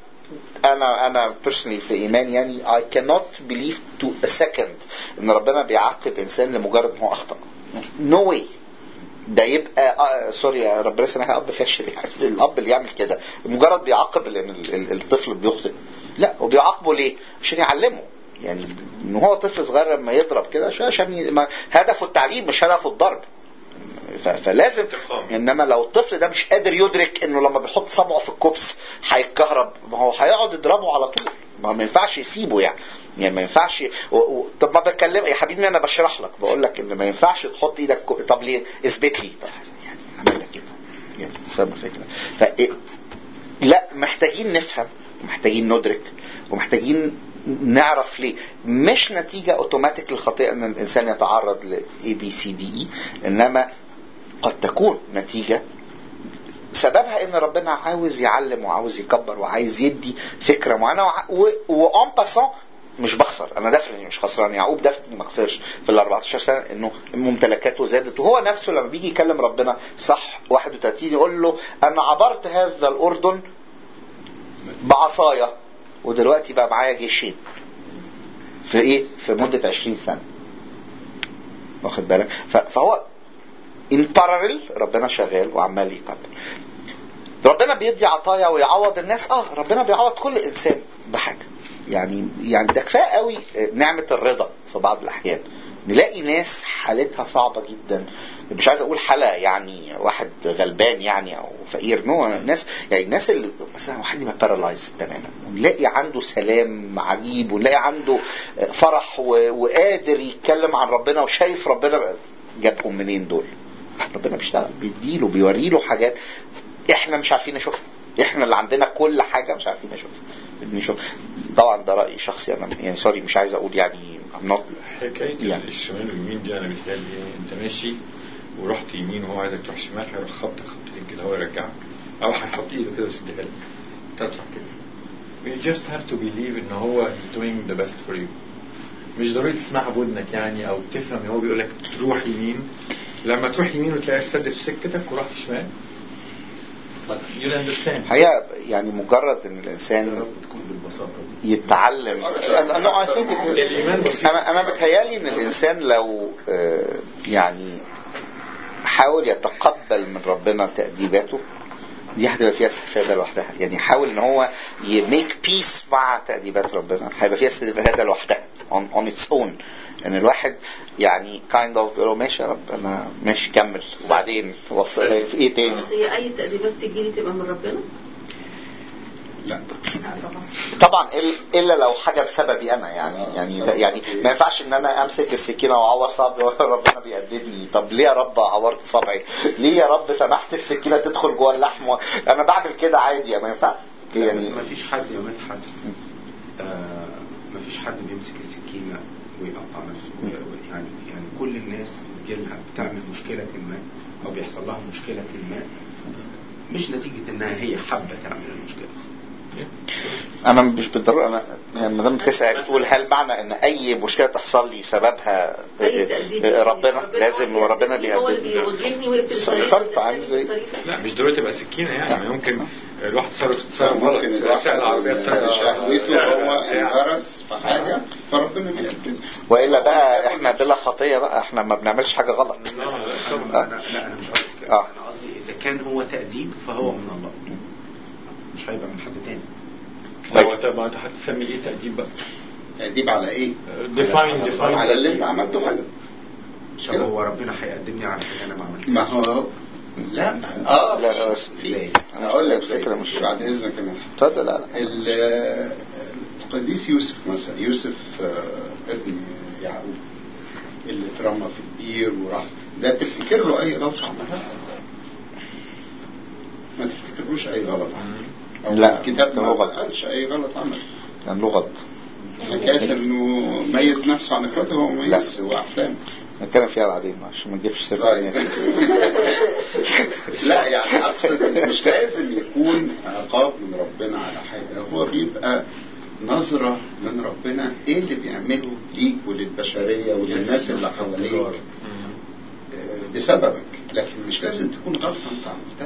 انا انا بيرسونلي في ايمان يعني I cannot believe to a second ان ربنا بيعاقب انسان لمجرد ان هو اخطا no way ده يبقى آه سوري يا ربنا يسامحك اب فاشل يعني الاب اللي يعمل كده مجرد بيعاقب لان الطفل بيخطئ لا وبيعاقبه ليه؟ عشان يعلمه يعني ان هو طفل صغير لما يضرب كده عشان ي... هدفه التعليم مش هدفه الضرب ف... فلازم انما لو الطفل ده مش قادر يدرك انه لما بيحط صبعه في الكوبس هيتكهرب ما هو هيقعد يضربه على طول ما, ما ينفعش يسيبه يعني يعني ما ينفعش و... و... طب ما بتكلم يا حبيبي انا بشرح لك بقول لك ان ما ينفعش تحط ايدك كو... طب ليه اثبت لي طب يعني اعمل لك كده يعني فاهم الفكره ف لا محتاجين نفهم ومحتاجين ندرك ومحتاجين نعرف ليه مش نتيجة اوتوماتيك للخطيئة ان الانسان يتعرض ل A B C D E انما قد تكون نتيجة سببها ان ربنا عاوز يعلم وعاوز يكبر وعايز يدي فكرة معينة وان باسون مش بخسر انا دفني مش خسران يعقوب دفني ما خسرش في ال 14 سنه انه ممتلكاته زادت وهو نفسه لما بيجي يكلم ربنا صح 31 يقول له انا عبرت هذا الاردن بعصايا ودلوقتي بقى معايا جيشين في ايه في مدة 20 سنة واخد بالك فهو ان باراليل ربنا شغال وعمال يكبر ربنا بيدي عطايا ويعوض الناس اه ربنا بيعوض كل انسان بحاجه يعني يعني ده كفايه قوي نعمه الرضا في بعض الاحيان نلاقي ناس حالتها صعبه جدا مش عايز اقول حاله يعني واحد غلبان يعني او فقير نو ناس يعني الناس اللي مثلا واحد ما بارالايز تماما ونلاقي عنده سلام عجيب ونلاقي عنده فرح وقادر يتكلم عن ربنا وشايف ربنا جابهم منين دول ربنا بيشتغل بيديله بيوريله حاجات احنا مش عارفين نشوفها احنا اللي عندنا كل حاجه مش عارفين نشوفها نشوف طبعا ده راي شخصي انا يعني سوري مش عايز اقول يعني I'm not حكايه يعني. الشمال واليمين دي انا بتهيألي ايه انت ماشي ورحت يمين وهو عايزك تروح شمال هيروح خبطك خبطتين كده هو يرجعك او هيحط ايده كده بس يديها لك تطلع كده you just have to believe ان هو he's doing the best for you مش ضروري تسمعها بودنك يعني او تفهم هو بيقول لك تروح يمين لما تروح يمين وتلاقي السد في سكتك ورحت شمال you'll understand الحقيقة يعني مجرد ان الانسان يتعلم انا انا I think it is- الإيمان بسيط. انا انا بتهيالي ان الانسان لو آه، يعني حاول يتقبل من ربنا تأديباته دي هتبقى فيها استفادة لوحدها يعني حاول ان هو يميك بيس مع تأديبات ربنا هيبقى فيها استفادة لوحدها on, on its own ان الواحد يعني kind of يقول له ماشي يا رب انا ماشي كمل وبعدين وصل في ايه تاني هي اي تأديبات تجيلي تبقى من ربنا لا طبعا إل- الا لو حاجه بسببي انا يعني يعني يعني ما ينفعش ان انا امسك السكينه واعور صبعي ربنا بيأدبني طب ليه يا رب عورت صبعي ليه يا رب سمحت السكينه تدخل جوه اللحم و- انا بعمل كده عادي ما ينفعش يعني يعني بس ما فيش حد يا مدحت آه ما فيش حد بيمسك السكينة ويقطع نفسه و- يعني يعني كل الناس بتجيلها بتعمل مشكلة ما أو بيحصل لها مشكلة ما مش نتيجة إنها هي حابة تعمل المشكلة انا مش بالضروره انا يعني ما دام بتسال بتقول هل معنى ان اي مشكله تحصل لي سببها اي تأديب ربنا لازم هو وربنا اللي هو اللي بيأدبني بيوجهني ويقفل Some- الطريق sometimes لا مش ضروري تبقى سكينه يعني لا. يعني ممكن الواحد تصرف تصرف غلط ممكن الواحد سائق العربيه تصرف شهوته هو يعني. انغرس في حاجة فربنا بيقدم والا بقى احنا بلا خطيه بقى احنا ما بنعملش حاجه غلط لا أنا لا أنا مش قصدي كده آه. أنا قصدي إذا كان هو تأديب فهو من الله مش هيبقى من حد تاني هو طب ما انت هتسمي ايه تأديب بقى؟ تأديب على ايه؟ define define على اللي انت عملته حاجة مش هو ربنا هيقدمني على حاجة أنا ما عملتهاش ما هو لا اه لا لا بس في انا اقول لك الفكره مش بعد اذنك يا مدحت. اتفضل لا لا ال- القديس يوسف مثلا يوسف آه، ابن يعقوب اللي اترمى في البير وراح ده تفتكر له اي غلطه عملها ما تفتكرلوش اي غلط عمل أو لا، الكتاب كان ما له غلط. قالش اي غلط عمل كان له غلط حكايه انه ميز نفسه عن اخواته هو ميز هو احلام نتكلم فيها بعدين عشان ما نجيبش سيره طيب. الناس لا يعني اقصد إن مش لازم يكون عقاب من ربنا على حاجه هو بيبقى نظرة من ربنا ايه اللي بيعمله ليك وللبشرية وللناس اللي حواليك آه، بسببك لكن مش لازم تكون غلطة انت عملتها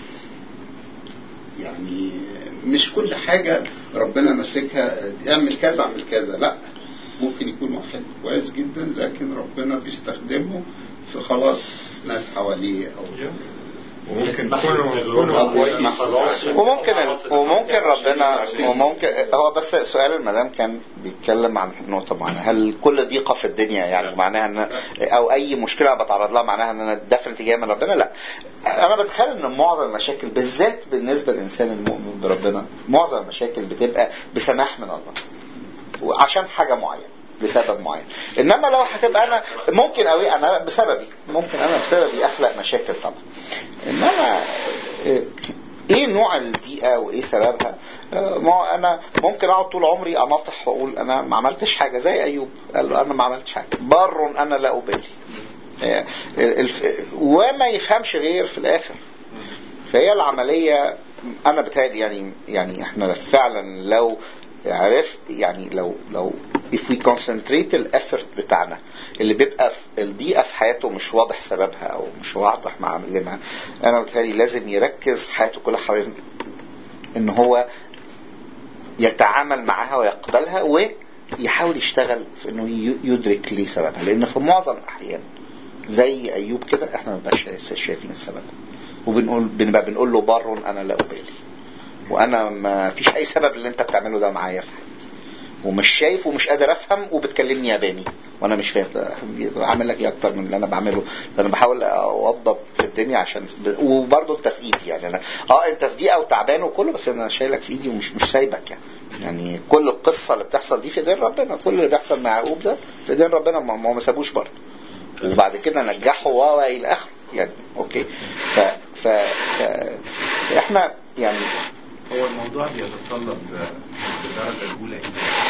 يعني مش كل حاجة ربنا ماسكها اعمل كذا اعمل كذا لا ممكن يكون واحد كويس جدا لكن ربنا بيستخدمه في خلاص ناس حواليه او وممكن يسمح يكونوا له يكونوا بالتجربة كويس ويسمح له. وممكن وممكن ربنا وممكن هو بس سؤال المدام كان بيتكلم عن نقطة معينة هل كل ضيقة في الدنيا يعني معناها ان او اي مشكلة بتعرض لها معناها ان انا ديفنتلي جاي من ربنا لا انا بتخيل ان معظم المشاكل بالذات بالنسبة للانسان المؤمن بربنا معظم المشاكل بتبقى بسماح من الله وعشان حاجة معينة لسبب معين انما لو هتبقى انا ممكن قوي انا بسببي ممكن انا بسببي اخلق مشاكل طبعا انما آه، ايه نوع الضيقه وايه سببها آه، ما هو انا ممكن اقعد طول عمري اناطح واقول انا ما عملتش حاجه زي ايوب قال له انا ما عملتش حاجه بر انا لا ابالي آه، الف- وما يفهمش غير في الاخر فهي العمليه انا بتهيألي يعني يعني احنا فعلا لو عرف يعني لو لو if we concentrate الافورت بتاعنا اللي بيبقى في الضيقه في حياته مش واضح سببها او مش واضح معلمها انا بتهيألي لازم يركز حياته كلها حوالين ان هو يتعامل معاها ويقبلها ويحاول يشتغل في انه ي- يدرك ليه سببها لان في معظم الاحيان زي ايوب كده احنا ما بنبقاش شايفين السبب وبنقول بنبقى بنقول له بر انا لا ابالي وانا ما فيش اي سبب اللي انت بتعمله ده معايا في حياتي ومش شايف ومش قادر افهم وبتكلمني ياباني وانا مش فاهم ده عامل لك ايه اكتر من اللي انا بعمله ده انا بحاول اوضب في الدنيا عشان وبرضه انت في ايدي يعني انا اه انت في دقيقه وتعبان وكله بس انا شايلك في ايدي ومش مش سايبك يعني يعني كل القصه اللي بتحصل دي في ايدين ربنا كل اللي بيحصل مع يعقوب ده في ايدين ربنا ما ما هو ما سابوش برضه وبعد كده نجحه و الى اخره يعني اوكي ف ف ف- احنا يعني هو الموضوع بيتطلب بالدرجة الأولى إيه؟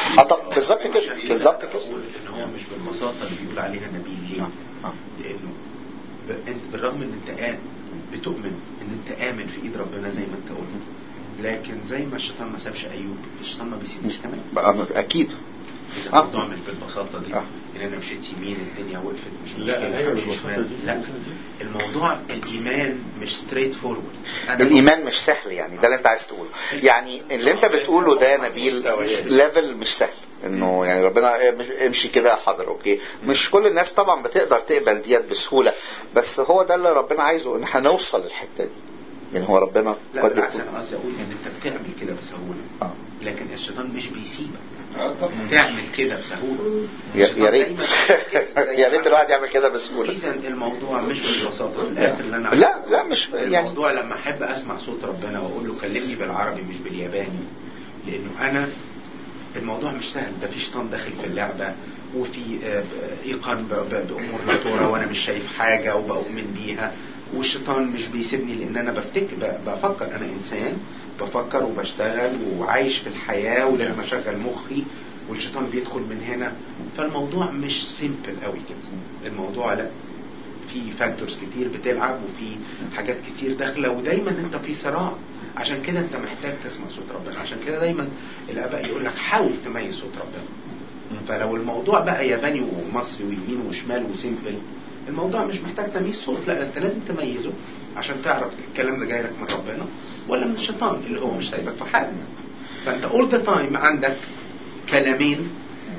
اه طب بالظبط كده بالظبط كده بقول ان هو مش بالبساطه اللي بيقول عليها نبيل ليه؟ آه. لانه ب... انت بالرغم ان انت آمن بتؤمن ان انت امن في ايد ربنا زي ما انت قلت لكن زي ما الشيطان ما سابش ايوب الشيطان ما بيسيبش كمان بقى اكيد إذا آه. الموضوع مش بالبساطة دي آه. إن أنا مشيت يمين الدنيا وقفت مش لا، مشكلة أيوة، أمشي بالبساطة شمال. دي. لا الموضوع الإيمان مش ستريت فورورد الايمان مش سهل يعني ده اللي انت عايز تقوله يعني اللي انت بتقوله ده يا نبيل ليفل مش سهل انه يعني ربنا إيه، مش- امشي كده يا حاضر اوكي مش كل الناس طبعا بتقدر تقبل ديت بسهوله بس هو ده اللي ربنا عايزه ان احنا نوصل للحته دي يعني هو ربنا لا قد بالعكس يكون أنا قصدي أقول إن أنت بتعمل كده بسهولة آه. لكن الشيطان مش بيسيبك اه طبعا تعمل كده بسهولة يا يا ريت يا ريت الواحد يعمل كده بسهوله إذا الموضوع مش بالبساطة في الآخر اللي أنا لا لا مش يعني الموضوع لما احب اسمع صوت ربنا واقول له كلمني بالعربي مش بالياباني لانه انا الموضوع مش سهل ده في شيطان داخل في اللعبه وفي آه، ايقان ب- ب- بامور لا ترى وانا مش شايف حاجه وبؤمن بيها والشيطان مش بيسيبني لان انا بفتكر ب- بفكر انا انسان بفكر وبشتغل وعايش في الحياه ولازم اشغل مخي والشيطان بيدخل من هنا فالموضوع مش سيمبل قوي كده الموضوع لا في فاكتورز كتير بتلعب وفي حاجات كتير داخله ودايما انت في صراع عشان كده انت محتاج تسمع صوت ربنا عشان كده دايما الاباء يقول لك حاول تميز صوت ربنا فلو الموضوع بقى ياباني ومصري ويمين وشمال وسيمبل الموضوع مش محتاج تمييز صوت لا انت لازم تميزه عشان تعرف الكلام ده جاي لك من ربنا ولا من الشيطان اللي هو مش سايبك في حالك فانت اول ذا تايم عندك كلامين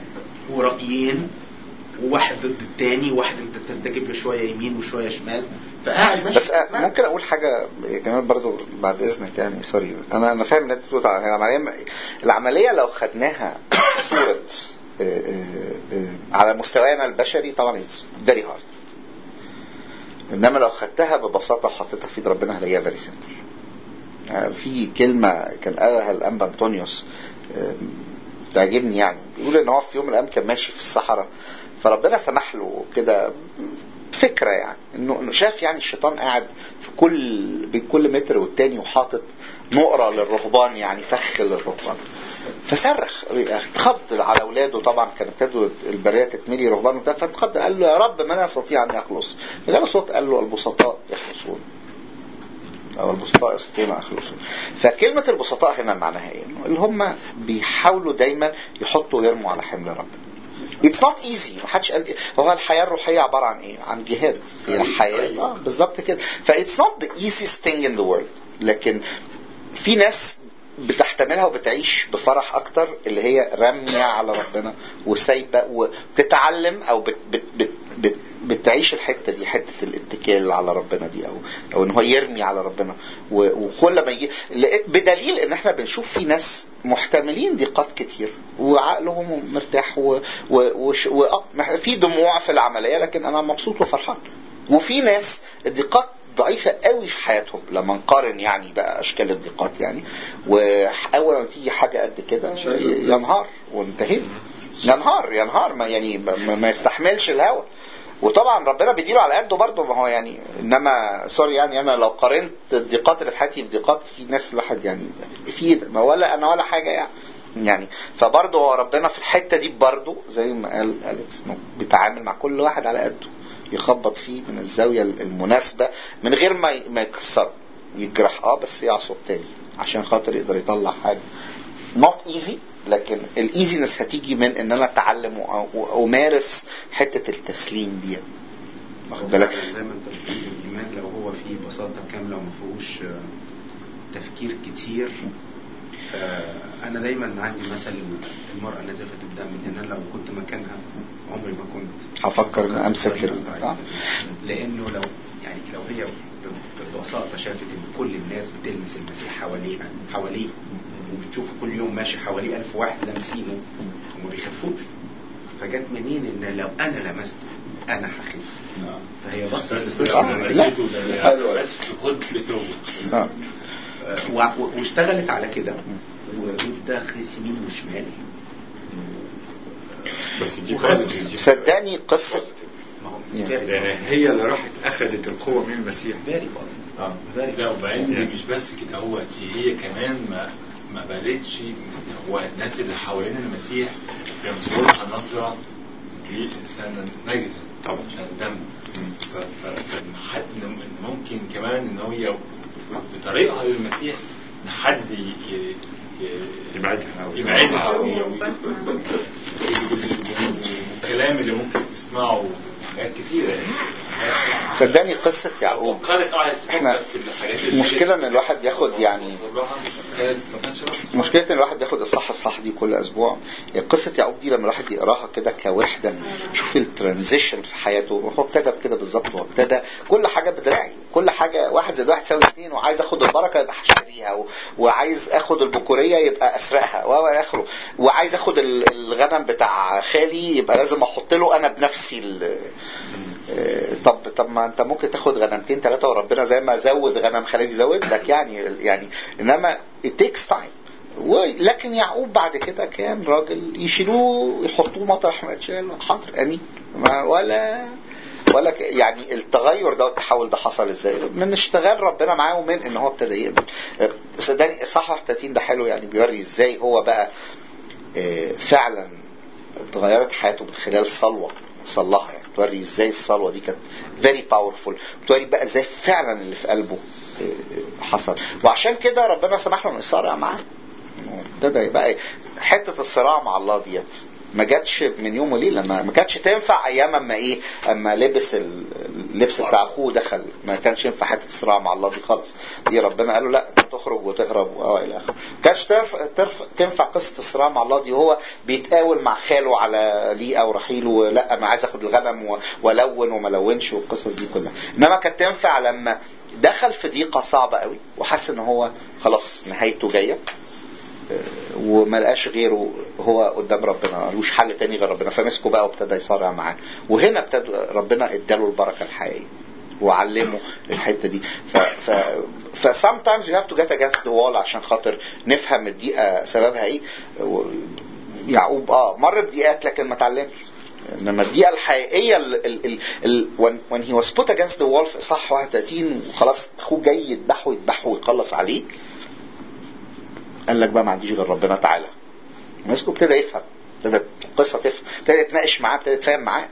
ورأيين وواحد ضد التاني واحد انت تستجيب له شويه يمين وشويه شمال فقاعد ماشي بس آه، ممكن اقول حاجه كمان برضو بعد اذنك يعني سوري انا انا فاهم ان انت بتقول على العمليه العمليه لو خدناها صوره آه، آه، آه، على مستوانا البشري طبعا فيري هارد انما لو خدتها ببساطه وحطيتها في ايد ربنا هلاقيها فيري سمبل في كلمه كان قالها الانبا انطونيوس آه، تعجبني يعني بيقول ان هو في يوم من الايام كان ماشي في الصحراء فربنا سمح له كده فكره يعني انه إنه شاف يعني الشيطان قاعد في كل بين كل متر والتاني وحاطط نقره للرهبان يعني فخ للرهبان فصرخ اتخض على اولاده طبعا كان ابتدوا البريه تتملي رهبان وبتاع فاتخض قال له يا رب من يستطيع ان يخلص فجاله صوت قال له البسطاء يخلصون او البسطاء يستطيعون ان يخلصون فكلمه البسطاء هنا معناها ايه؟ إنه اللي هم بيحاولوا دايما يحطوا ويرموا على حمل ربنا It's not easy ما حدش قال هو الحياة الروحية عبارة عن ايه عن جهاد هي الحياة اه بالظبط كده ف it's not the easiest thing in the world لكن في ناس بتحتملها وبتعيش بفرح اكتر اللي هي رامية على ربنا وسايبة وبتتعلم او بت بت بت بت بتعيش الحته دي حته الاتكال على ربنا دي او او ان هو يرمي على ربنا و- وكل ما يجي لقيت- بدليل ان احنا بنشوف في ناس محتملين ضيقات كتير وعقلهم مرتاح و و وش و في دموع في العمليه لكن انا مبسوط وفرحان وفي ناس الضيقات ضعيفة قوي في حياتهم لما نقارن يعني بقى أشكال الضيقات يعني وأول ما تيجي حاجة قد كده ينهار وانتهينا ينهار ينهار ما يعني ما, ما يستحملش الهوى وطبعا ربنا بيديله على قده برضه ما هو يعني انما سوري يعني انا لو قارنت الضيقات اللي في حياتي بضيقات في ناس الواحد يعني في ما ولا انا ولا حاجه يعني يعني فبرضه هو ربنا في الحته دي برضه زي ما قال اليكس انه بيتعامل مع كل واحد على قده يخبط فيه من الزاويه المناسبه من غير ما ي- ما يكسره يجرح اه بس يعصب تاني عشان خاطر يقدر يطلع حاجه not easy لكن الايزينس هتيجي من ان انا اتعلم وأ- وامارس حته التسليم ديت واخد بالك زي ما انت بتقول الايمان لو هو فيه بساطه كامله وما فيهوش آه، تفكير كتير آه، انا دايما عندي مثل المراه التي خدت الدم ان انا لو كنت مكانها عمري ما كنت هفكر ان امسك ال- آه. لانه لو يعني لو هي ب- ببساطه شافت ان كل الناس بتلمس المسيح حواليها حواليه وبتشوف كل يوم ماشي حواليه ألف واحد لامسينه وما بيخافوش فجت منين ان لو انا لمسته انا هخف فهي بصت بس للصورة آه، لما لا. لقيته ده حلو. يعني بس خد لتو آه. آه، و- و- واشتغلت على كده وده يمين وشمال بس دي وخدت. positive. صدقني قصه ما هو Yeah. لان هي اللي راحت اخذت القوه من المسيح فيري بوزيتيف اه Very لا good. وبعدين مش بس كده هو هي كمان ما ما بقتش هو الناس اللي حوالين المسيح بينظروا لها نظرة لإنسان نجس طبعا عشان دم ف- ف- فحد ممكن كمان ان هو ي- بطريقها للمسيح ان حد ي- ي- ي- يبعدها أو يبعدها يقربها. أو ي- الكلام اللي ممكن تسمعه حاجات كتيرة يعني صدقني قصة يعقوب كانت قاعدة احنا بس الحاجات اللي- المشكلة ان الواحد بياخد يعني كانت ما كانش مشكلة ان الواحد بياخد اصحاح اصحاح دي كل اسبوع يعني قصة يعقوب دي لما الواحد يقراها كده كوحدة شوف الترانزيشن في حياته هو ابتدى بكده بالظبط هو ابتدى كل حاجة بدراعي كل حاجة واحد زائد واحد يساوي اثنين وعايز اخد البركة يبقى هشتريها و... وعايز اخد البكورية يبقى اسرقها و الى اخره وعايز اخد ال- الغنم بتاع خالي يبقى لازم احط له انا بنفسي ال... آه، طب طب ما انت ممكن تاخد غنمتين ثلاثة وربنا زي ما زود غنم خالد يزود لك يعني يعني انما it takes time ولكن يعقوب بعد كده كان راجل يشيلوه يحطوه مطرح ما يتشال حاضر امين ما ولا ولا ك- يعني التغير ده والتحول ده حصل ازاي من اشتغال ربنا معاه ومن ان هو ابتدى يقبل آه، صدقني اصحاح 30 ده حلو يعني بيوري ازاي هو بقى آه، فعلا اتغيرت حياته من خلال صلوة صلها يعني توري ازاي الصلوة دي كانت very powerful توري بقى ازاي فعلا اللي في قلبه آه، حصل وعشان كده ربنا سمح له انه يصارع معاه ابتدى يبقى حتة الصراع مع الله ديت ما جاتش من يوم وليله ما ما كانتش تنفع ايام اما ايه اما لبس ال- اللبس بتاع اخوه دخل ما كانش ينفع حته الصراع مع الله دي خالص دي ربنا قال له لا تخرج وتهرب والى اخره ما كانتش تنفع, تنفع, تنفع قصه الصراع مع الله دي هو بيتقاول مع خاله على ليئه ورحيل ولا انا عايز اخد الغنم و- والون وما لونش والقصص دي كلها انما كانت تنفع لما دخل في ضيقه صعبه قوي وحس ان هو خلاص نهايته جايه وما لقاش غيره هو قدام ربنا ملوش حل تاني غير ربنا فمسكه بقى وابتدى يصارع معاه وهنا ابتدى ربنا اداله البركه الحقيقيه وعلمه الحته دي ف ف ف sometimes you have to get against the wall عشان خاطر نفهم الدقيقه سببها ايه و- يعقوب اه مر بضيقات لكن ما اتعلمش انما الدقيقه الحقيقيه ال ال ال ال when, when he was put against the wall في اصحاح 31 وخلاص اخوه جاي يذبحه يذبحه ويخلص عليه قال لك بقى ما عنديش غير ربنا تعالى مسكه ابتدى يفهم ابتدى القصه تفهم ابتدى يتناقش معاه ابتدى يتفاهم معاه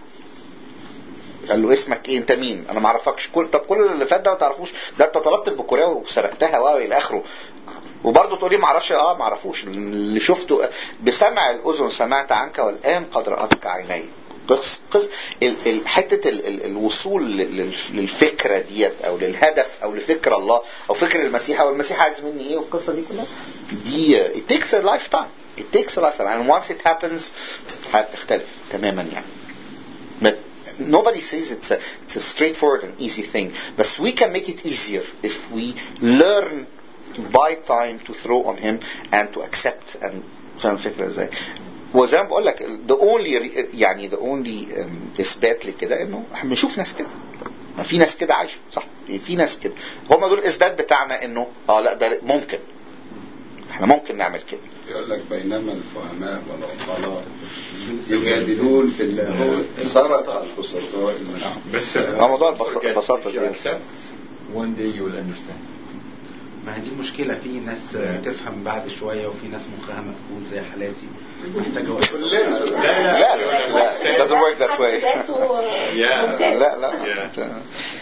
قال له اسمك ايه انت مين انا ما اعرفكش كل طب كل اللي فات ده ما تعرفوش ده انت طلبت البكوريه وسرقتها و الى اخره وبرضه تقولي ما اعرفش اه ما اعرفوش اللي شفته بسمع الاذن سمعت عنك والان قد راتك عيني قص قص ال- ال- حته ال- ال- الوصول لل- لل- للفكره ديت او للهدف او لفكر الله او فكر المسيح او المسيح عايز مني ايه والقصه دي كلها دي it takes a lifetime it takes a lifetime and once it happens هتختلف تماما يعني but nobody says it's a, it's a straightforward and easy thing but we can make it easier if we learn to buy time to throw on him and to accept and فاهم الفكرة ازاي وزي ما بقول لك the only re- يعني the only um, اثبات لكده انه احنا بنشوف ناس كده ما في ناس كده عايشه صح في ناس كده هم دول الاثبات بتاعنا انه اه لا ده ممكن احنا ممكن نعمل كده يقول لك بينما الفهماء والعقلاء يجادلون في اللاهوت سرق البسطاء المشهور بس هو موضوع البس- البساطة دي one day you will understand ما هي دي المشكلة في ناس تفهم بعد شوية وفي ناس مخها مقفول زي حالاتي محتاجة وقت كلنا لا لا لا it doesn't work that way بدايته Yeah. لا لا Yeah.